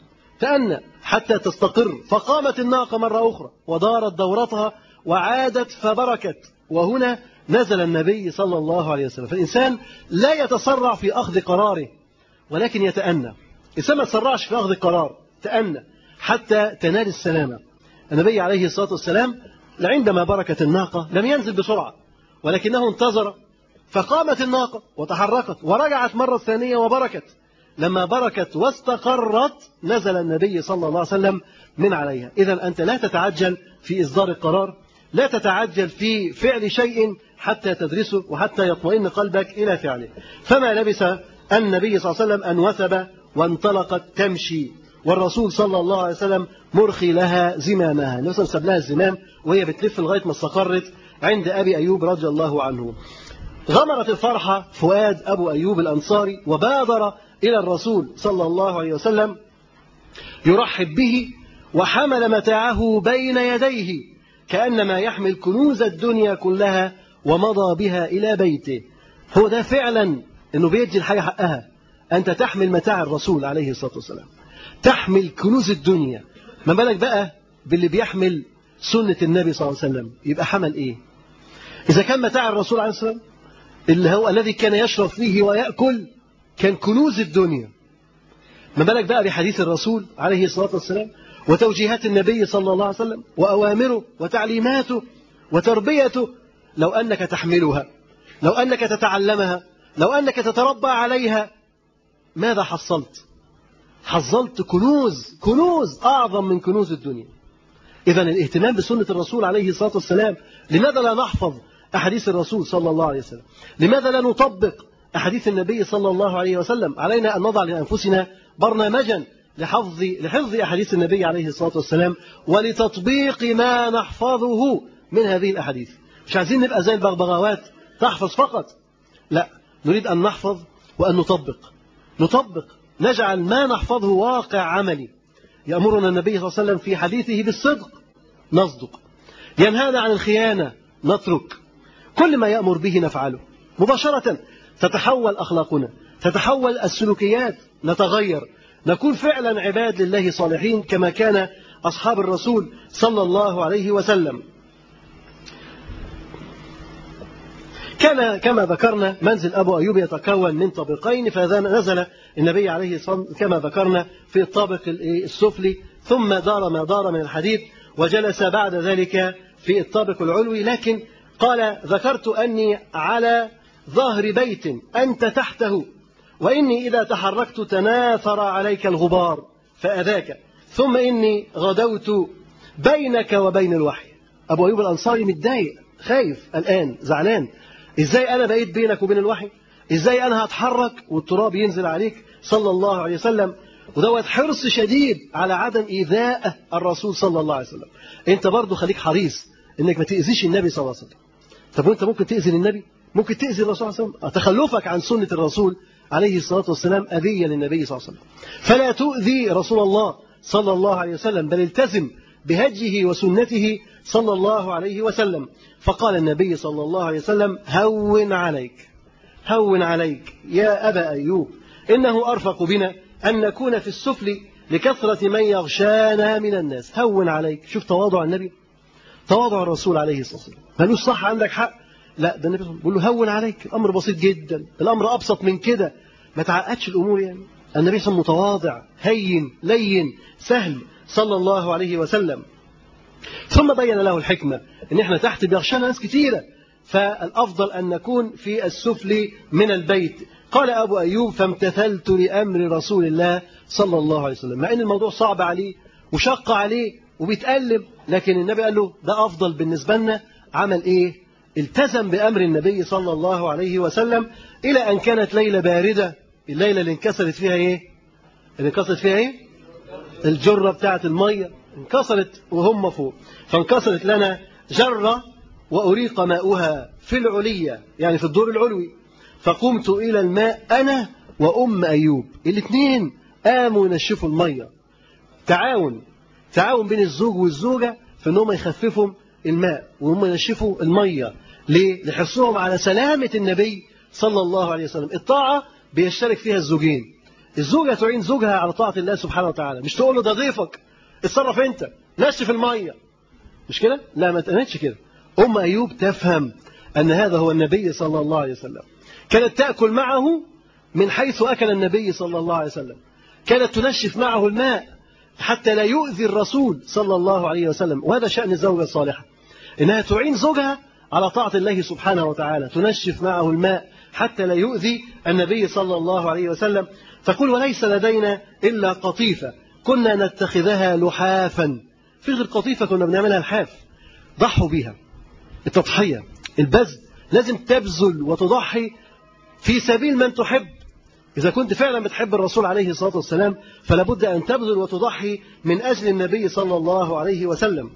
تأنى حتى تستقر فقامت الناقة مرة أخرى ودارت دورتها وعادت فبركت وهنا نزل النبي صلى الله عليه وسلم فالإنسان لا يتسرع في أخذ قراره ولكن يتأنى الإنسان ما تسرعش في أخذ قرار تأنى حتى تنال السلامة النبي عليه الصلاة والسلام عندما بركت الناقة لم ينزل بسرعة ولكنه انتظر فقامت الناقة وتحركت ورجعت مرة ثانية وبركت لما بركت واستقرت نزل النبي صلى الله عليه وسلم من عليها إذا أنت لا تتعجل في إصدار القرار لا تتعجل في فعل شيء حتى تدرسه وحتى يطمئن قلبك إلى فعله فما لبس النبي صلى الله عليه وسلم أن وثب وانطلقت تمشي والرسول صلى الله عليه وسلم مرخي لها زمامها النبي صلى لها الزمام وهي بتلف لغاية ما استقرت عند أبي أيوب رضي الله عنه غمرت الفرحة فؤاد أبو أيوب الأنصاري وبادر إلى الرسول صلى الله عليه وسلم يرحب به وحمل متاعه بين يديه كأنما يحمل كنوز الدنيا كلها ومضى بها إلى بيته هو ده فعلا أنه بيدي الحاجة حقها أنت تحمل متاع الرسول عليه الصلاة والسلام تحمل كنوز الدنيا ما بالك بقى باللي بيحمل سنة النبي صلى الله عليه وسلم يبقى حمل إيه إذا كان متاع الرسول عليه الصلاة والسلام اللي هو الذي كان يشرب فيه ويأكل كان كنوز الدنيا ما بالك بقى بحديث الرسول عليه الصلاة والسلام وتوجيهات النبي صلى الله عليه وسلم وأوامره وتعليماته وتربيته لو أنك تحملها لو أنك تتعلمها لو أنك تتربى عليها ماذا حصلت حصلت كنوز كنوز أعظم من كنوز الدنيا إذا الاهتمام بسنة الرسول عليه الصلاة والسلام لماذا لا نحفظ أحاديث الرسول صلى الله عليه وسلم لماذا لا نطبق أحاديث النبي صلى الله عليه وسلم علينا أن نضع لأنفسنا برنامجا لحفظ لحفظ أحاديث النبي عليه الصلاة والسلام ولتطبيق ما نحفظه من هذه الأحاديث مش عايزين نبقى زي البغبغاوات تحفظ فقط لا نريد أن نحفظ وأن نطبق نطبق نجعل ما نحفظه واقع عملي يأمرنا النبي صلى الله عليه وسلم في حديثه بالصدق نصدق ينهانا عن الخيانة نترك كل ما يأمر به نفعله مباشرة تتحول أخلاقنا تتحول السلوكيات نتغير نكون فعلا عباد لله صالحين كما كان أصحاب الرسول صلى الله عليه وسلم كان كما ذكرنا منزل أبو أيوب يتكون من طابقين فنزل النبي عليه الصلاة والسلام كما ذكرنا في الطابق السفلي ثم دار ما دار من الحديث وجلس بعد ذلك في الطابق العلوي لكن قال ذكرت أني على ظهر بيت أنت تحته وإني إذا تحركت تناثر عليك الغبار فأذاك ثم إني غدوت بينك وبين الوحي أبو أيوب الأنصاري متضايق خايف الآن زعلان إزاي أنا بقيت بينك وبين الوحي إزاي أنا هتحرك والتراب ينزل عليك صلى الله عليه وسلم ودوت حرص شديد على عدم إيذاء الرسول صلى الله عليه وسلم أنت برضو خليك حريص إنك ما تأذيش النبي صلى الله عليه وسلم طب وأنت ممكن تأذي النبي ممكن تأذي الرسول صلى الله عليه وسلم تخلفك عن سنة الرسول عليه الصلاة والسلام أذية للنبي صلى الله عليه وسلم فلا تؤذي رسول الله صلى الله عليه وسلم بل التزم بهجه وسنته صلى الله عليه وسلم فقال النبي صلى الله عليه وسلم هون عليك هون عليك يا أبا أيوب إنه أرفق بنا أن نكون في السفل لكثرة من يغشانا من الناس هون عليك شوف تواضع النبي تواضع الرسول عليه الصلاة والسلام ملوش صح عندك حق لا ده النبي بيقول له هون عليك الأمر بسيط جدا الأمر أبسط من كده ما تعقدش الأمور يعني النبي صلى الله عليه وسلم متواضع هين لين سهل صلى الله عليه وسلم ثم بين له الحكمة ان احنا تحت بيغشانا ناس كثيرة فالأفضل أن نكون في السفل من البيت قال أبو أيوب فامتثلت لأمر رسول الله صلى الله عليه وسلم مع أن الموضوع صعب عليه وشق عليه وبيتألم لكن النبي قال له ده أفضل بالنسبة لنا عمل إيه التزم بأمر النبي صلى الله عليه وسلم إلى أن كانت ليلة باردة الليلة اللي انكسرت فيها إيه اللي انكسرت فيها إيه الجرة بتاعت المية انكسرت وهم فوق فانكسرت لنا جرة وأريق ماؤها في العلية يعني في الدور العلوي فقمت إلى الماء أنا وأم أيوب الاثنين قاموا ينشفوا المية تعاون تعاون بين الزوج والزوجة في أنهم يخففوا الماء وهم ينشفوا المية ليه؟ لحرصهم على سلامة النبي صلى الله عليه وسلم الطاعة بيشترك فيها الزوجين الزوجة تعين زوجها على طاعة الله سبحانه وتعالى مش تقول له ده ضيفك اتصرف انت نشف المية مش كده لا ما تقنتش كده أم أيوب تفهم أن هذا هو النبي صلى الله عليه وسلم كانت تأكل معه من حيث أكل النبي صلى الله عليه وسلم كانت تنشف معه الماء حتى لا يؤذي الرسول صلى الله عليه وسلم وهذا شأن الزوجة الصالحة إنها تعين زوجها على طاعة الله سبحانه وتعالى تنشف معه الماء حتى لا يؤذي النبي صلى الله عليه وسلم تقول وليس لدينا إلا قطيفة كنا نتخذها لحافا في غير قطيفة كنا بنعملها لحاف ضحوا بها التضحية البذل لازم تبذل وتضحي في سبيل من تحب إذا كنت فعلا بتحب الرسول عليه الصلاة والسلام فلا بد أن تبذل وتضحي من أجل النبي صلى الله عليه وسلم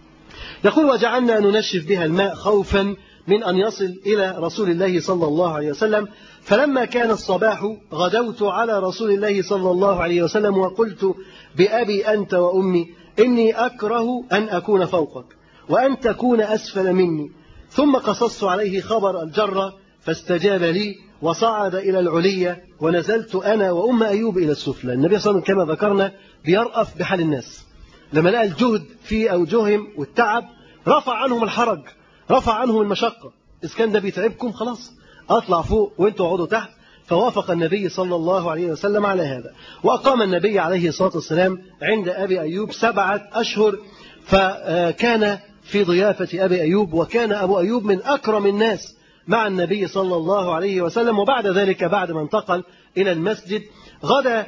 يقول وجعلنا ننشف بها الماء خوفا من أن يصل إلى رسول الله صلى الله عليه وسلم فلما كان الصباح غدوت على رسول الله صلى الله عليه وسلم وقلت بأبي أنت وأمي إني أكره أن أكون فوقك وأن تكون أسفل مني ثم قصصت عليه خبر الجرة فاستجاب لي وصعد إلى العلية ونزلت أنا وأم أيوب إلى السفلى النبي صلى الله عليه وسلم كما ذكرنا بيرأف بحال الناس لما لقى الجهد فيه أوجههم والتعب رفع عنهم الحرج رفع عنهم المشقة إذا كان ده بيتعبكم خلاص أطلع فوق وانتوا اقعدوا تحت فوافق النبي صلى الله عليه وسلم على هذا وأقام النبي عليه الصلاة والسلام عند أبي أيوب سبعة أشهر فكان في ضيافة أبي أيوب وكان أبو أيوب من أكرم الناس مع النبي صلى الله عليه وسلم وبعد ذلك بعد ما انتقل إلى المسجد غدا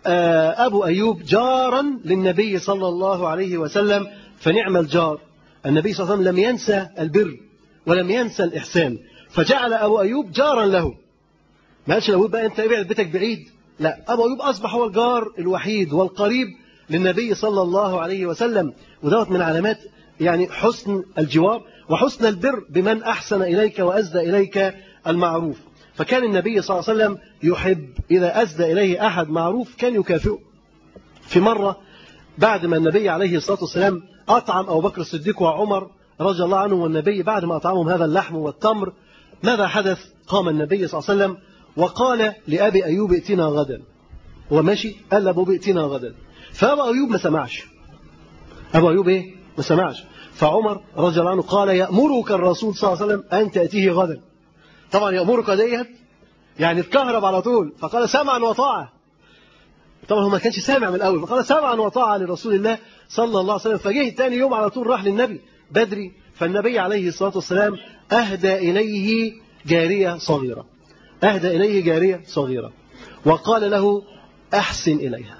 أبو أيوب جارا للنبي صلى الله عليه وسلم فنعم الجار النبي صلى الله عليه وسلم لم ينسى البر ولم ينسى الإحسان فجعل أبو أيوب جارا له ما قالش لو بقى أنت ابعد بيتك بعيد لا أبو أيوب أصبح هو الجار الوحيد والقريب للنبي صلى الله عليه وسلم ودوت من علامات يعني حسن الجوار وحسن البر بمن أحسن إليك وأزدى إليك المعروف فكان النبي صلى الله عليه وسلم يحب إذا أزدى إليه أحد معروف كان يكافئه في مرة بعد ما النبي عليه الصلاة والسلام أطعم أبو بكر الصديق وعمر رضي الله عنه والنبي بعد ما أطعمهم هذا اللحم والتمر ماذا حدث قام النبي صلى الله عليه وسلم وقال لأبي أيوب ائتنا غدا هو ماشي قال لأبو ائتنا غدا فأبو أيوب ما سمعش أبو أيوب إيه ما سمعش فعمر رضي الله عنه قال يأمرك الرسول صلى الله عليه وسلم أن تأتيه غدا طبعا يأمرك ديت يعني اتكهرب على طول فقال سمعا وطاعة طبعا هو ما كانش سامع من الأول فقال سمعا وطاعة لرسول الله صلى الله عليه وسلم فجه تاني يوم على طول راح للنبي بدري فالنبي عليه الصلاة والسلام أهدى إليه جارية صغيرة أهدى إليه جارية صغيرة وقال له أحسن إليها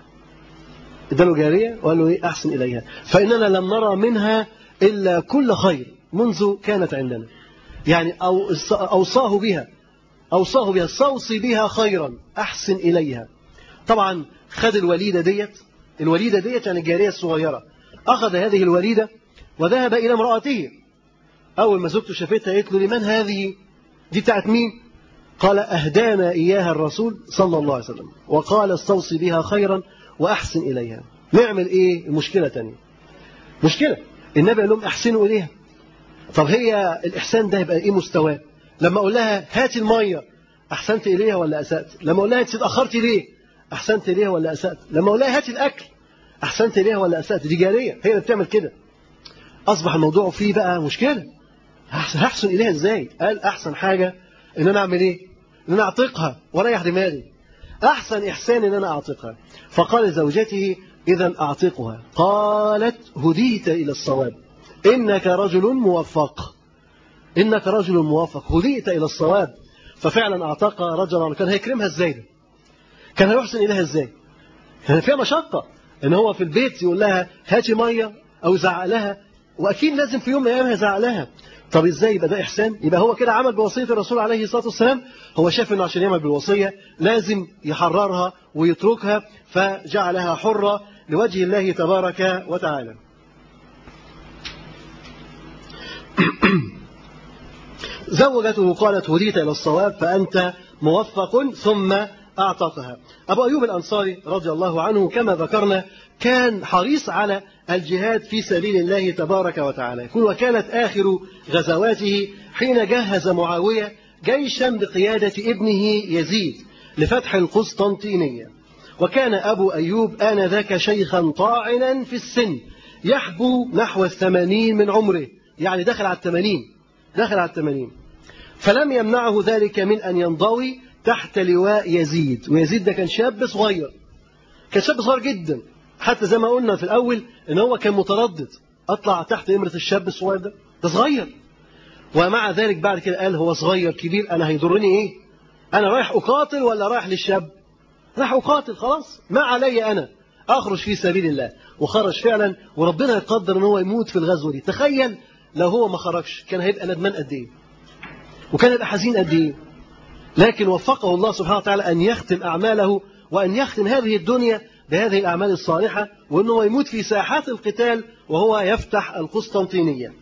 اداله جارية وقال له إيه أحسن إليها فإننا لم نرى منها إلا كل خير منذ كانت عندنا يعني أو أوصاه بها أوصاه بها استوصي بها خيرا أحسن إليها طبعا خد الوليدة ديت الوليدة ديت يعني الجارية الصغيرة أخذ هذه الوليدة وذهب إلى امرأته أول ما زوجته شافتها قالت له لمن هذه دي بتاعت مين قال أهدانا إياها الرسول صلى الله عليه وسلم وقال استوصي بها خيرا وأحسن إليها نعمل إيه المشكلة تانية مشكلة النبي قال لهم أحسنوا إليها طب هي الإحسان ده يبقى إيه مستواه لما أقول لها هاتي المية أحسنت إليها ولا أسأت لما أقول لها أنت اتأخرتي ليه أحسنت إليها ولا أسأت لما أقول لها هاتي الأكل أحسنت إليها ولا أسأت دي جارية هي اللي بتعمل كده أصبح الموضوع فيه بقى مشكلة هحسن إليها إزاي قال أحسن حاجة إن أنا أعمل إيه إن أنا أعتقها وأريح دماغي أحسن إحسان إن أنا أعتقها فقال لزوجته إذا أعتقها قالت هديت إلى الصواب إنك رجل موفق إنك رجل موفق هديت إلى الصواب ففعلا أعتق رجلا كان هيكرمها إزاي ده كان هيحسن إليها إزاي كان فيها مشقة إن هو في البيت يقول لها هاتي مية أو يزعق لها وأكيد لازم في يوم من الأيام يزعق لها طب ازاي يبقى ده احسان يبقى هو كده عمل بوصيه الرسول عليه الصلاه والسلام هو شاف انه عشان يعمل بالوصيه لازم يحررها ويتركها فجعلها حره لوجه الله تبارك وتعالى زوجته قالت هديت الى الصواب فانت موفق ثم اعتقها ابو ايوب الانصاري رضي الله عنه كما ذكرنا كان حريص على الجهاد في سبيل الله تبارك وتعالى يقول وكانت آخر غزواته حين جهز معاوية جيشا بقيادة ابنه يزيد لفتح القسطنطينية وكان أبو أيوب آنذاك شيخا طاعنا في السن يحبو نحو الثمانين من عمره يعني دخل على الثمانين دخل على الثمانين فلم يمنعه ذلك من أن ينضوي تحت لواء يزيد ويزيد ده كان شاب صغير كان شاب صغير جدا حتى زي ما قلنا في الأول إن هو كان متردد أطلع تحت إمرة الشاب الصغير ده ده صغير ومع ذلك بعد كده قال هو صغير كبير أنا هيضرني إيه أنا رايح أقاتل ولا رايح للشاب رايح أقاتل خلاص ما علي أنا أخرج في سبيل الله وخرج فعلا وربنا يقدر إن هو يموت في الغزوة دي تخيل لو هو ما خرجش كان هيبقى ندمان قد إيه وكان هيبقى حزين قد إيه لكن وفقه الله سبحانه وتعالى أن يختم أعماله وأن يختم هذه الدنيا بهذه الأعمال الصالحة وأنه يموت في ساحات القتال وهو يفتح القسطنطينية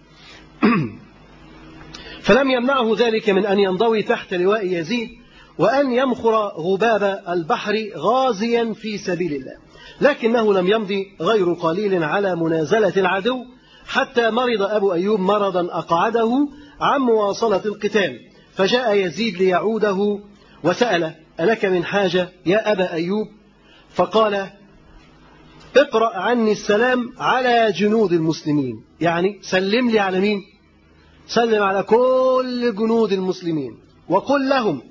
فلم يمنعه ذلك من أن ينضوي تحت لواء يزيد وأن يمخر غباب البحر غازيا في سبيل الله لكنه لم يمضي غير قليل على منازلة العدو حتى مرض أبو أيوب مرضا أقعده عن مواصلة القتال فجاء يزيد ليعوده وسأل ألك من حاجة يا أبا أيوب فقال اقرأ عني السلام على جنود المسلمين يعني سلم لي على مين سلم على كل جنود المسلمين وقل لهم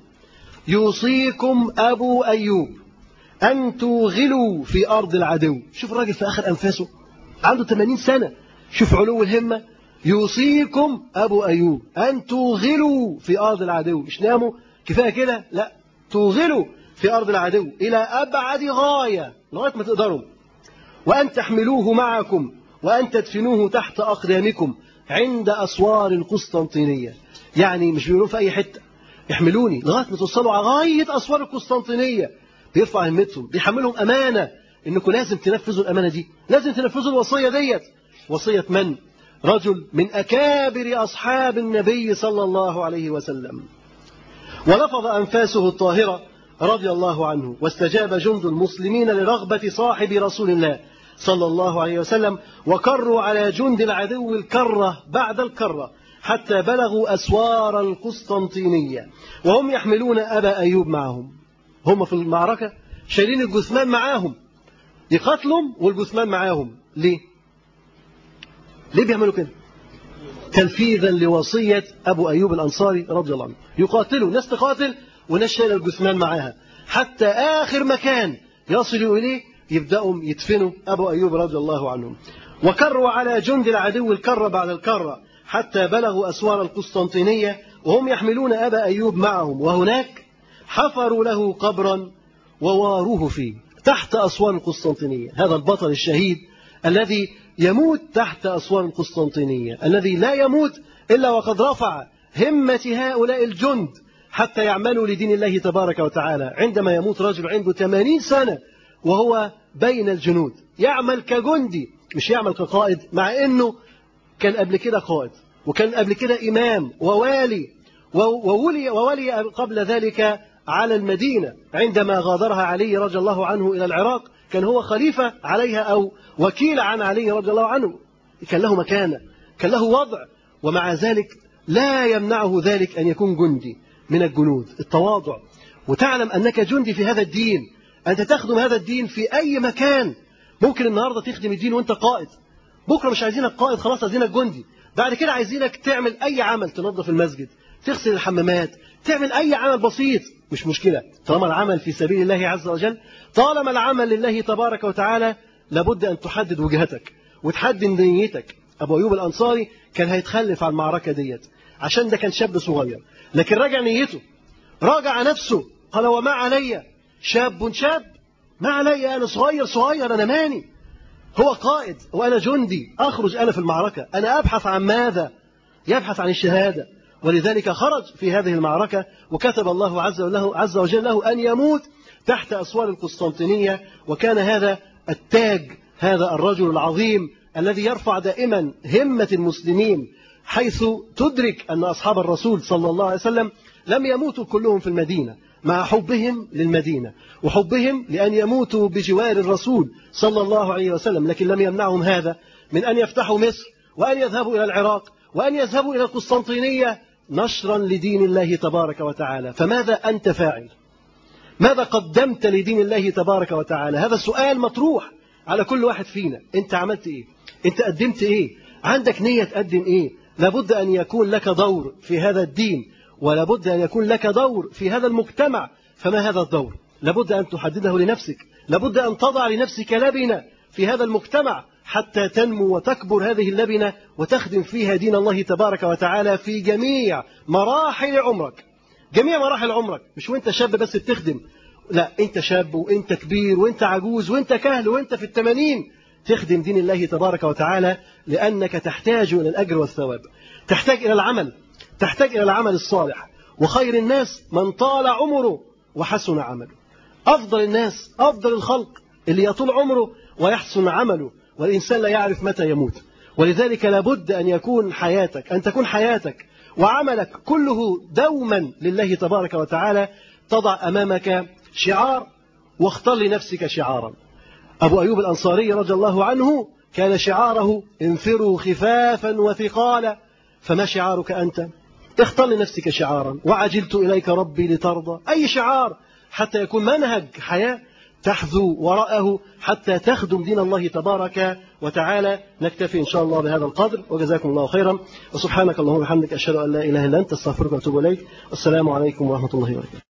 يوصيكم أبو أيوب أن توغلوا في أرض العدو شوف الراجل في آخر أنفاسه عنده 80 سنة شوف علو الهمة يوصيكم أبو أيوب أن توغلوا في أرض العدو مش ناموا كفاية كده لا توغلوا في أرض العدو إلى أبعد غاية لغاية ما تقدروا وأن تحملوه معكم وأن تدفنوه تحت أقدامكم عند أسوار القسطنطينية يعني مش بيقولوا في أي حتة يحملوني لغاية ما توصلوا على غاية أسوار القسطنطينية بيرفع همتهم بيحملهم أمانة إنكم لازم تنفذوا الأمانة دي لازم تنفذوا الوصية ديت وصية من؟ رجل من أكابر أصحاب النبي صلى الله عليه وسلم ولفظ أنفاسه الطاهرة رضي الله عنه واستجاب جند المسلمين لرغبة صاحب رسول الله صلى الله عليه وسلم وكروا على جند العدو الكرة بعد الكرة حتى بلغوا أسوار القسطنطينية وهم يحملون أبا أيوب معهم هم في المعركة شايلين الجثمان معاهم يقاتلهم والجثمان معاهم ليه؟ ليه بيعملوا كده؟ تنفيذا لوصية أبو أيوب الأنصاري رضي الله عنه يقاتلوا ناس تقاتل وناس شايله الجثمان معاها حتى آخر مكان يصلوا إليه يبدأوا يدفنوا أبو أيوب رضي الله عنهم وكروا على جند العدو الكرة بعد الكرة حتى بلغوا أسوار القسطنطينية وهم يحملون أبا أيوب معهم وهناك حفروا له قبرا وواروه فيه تحت أسوار القسطنطينية هذا البطل الشهيد الذي يموت تحت أسوار القسطنطينية الذي لا يموت إلا وقد رفع همة هؤلاء الجند حتى يعملوا لدين الله تبارك وتعالى عندما يموت رجل عنده 80 سنة وهو بين الجنود يعمل كجندي مش يعمل كقائد مع أنه كان قبل كده قائد وكان قبل كده إمام ووالي وولي, وولي قبل ذلك على المدينة عندما غادرها علي رضي الله عنه إلى العراق كان هو خليفة عليها أو وكيل عن علي رضي الله عنه كان له مكانة كان له وضع ومع ذلك لا يمنعه ذلك أن يكون جندي من الجنود التواضع وتعلم أنك جندي في هذا الدين أنت تخدم هذا الدين في أي مكان ممكن النهاردة تخدم الدين وأنت قائد بكرة مش عايزينك قائد خلاص عايزينك جندي بعد كده عايزينك تعمل أي عمل تنظف المسجد تغسل الحمامات تعمل أي عمل بسيط مش مشكلة طالما العمل في سبيل الله عز وجل طالما العمل لله تبارك وتعالى لابد أن تحدد وجهتك وتحدد نيتك أبو أيوب الأنصاري كان هيتخلف عن المعركة ديت عشان ده كان شاب صغير لكن راجع نيته راجع نفسه قال وما علي شاب شاب ما علي أنا صغير صغير أنا ماني هو قائد وأنا جندي أخرج أنا في المعركة أنا أبحث عن ماذا يبحث عن الشهادة ولذلك خرج في هذه المعركة وكتب الله عز, وله عز وجل له أن يموت تحت أسوار القسطنطينية وكان هذا التاج هذا الرجل العظيم الذي يرفع دائما همة المسلمين حيث تدرك أن أصحاب الرسول صلى الله عليه وسلم لم يموتوا كلهم في المدينة مع حبهم للمدينة وحبهم لأن يموتوا بجوار الرسول صلى الله عليه وسلم لكن لم يمنعهم هذا من أن يفتحوا مصر وأن يذهبوا إلى العراق وأن يذهبوا إلى القسطنطينية نشرا لدين الله تبارك وتعالى فماذا أنت فاعل ماذا قدمت لدين الله تبارك وتعالى هذا سؤال مطروح على كل واحد فينا انت عملت ايه انت قدمت ايه عندك نية تقدم ايه لابد أن يكون لك دور في هذا الدين ولابد أن يكون لك دور في هذا المجتمع فما هذا الدور لابد أن تحدده لنفسك لابد أن تضع لنفسك لبنة في هذا المجتمع حتى تنمو وتكبر هذه اللبنة وتخدم فيها دين الله تبارك وتعالى في جميع مراحل عمرك جميع مراحل عمرك مش وانت شاب بس بتخدم لا انت شاب وانت كبير وانت عجوز وانت كهل وانت في الثمانين تخدم دين الله تبارك وتعالى لأنك تحتاج إلى الأجر والثواب تحتاج إلى العمل تحتاج إلى العمل الصالح وخير الناس من طال عمره وحسن عمله أفضل الناس أفضل الخلق اللي يطول عمره ويحسن عمله والإنسان لا يعرف متى يموت ولذلك لابد أن يكون حياتك أن تكون حياتك وعملك كله دوما لله تبارك وتعالى تضع أمامك شعار واختار لنفسك شعارا أبو أيوب الأنصاري رضي الله عنه كان شعاره انفروا خفافا وثقالا فما شعارك أنت اختار لنفسك شعارا وعجلت إليك ربي لترضى أي شعار حتى يكون منهج حياة تحذو وراءه حتى تخدم دين الله تبارك وتعالى نكتفي إن شاء الله بهذا القدر وجزاكم الله خيرا وسبحانك اللهم وبحمدك أشهد أن لا إله إلا أنت استغفرك وأتوب إليك والسلام عليكم ورحمة الله وبركاته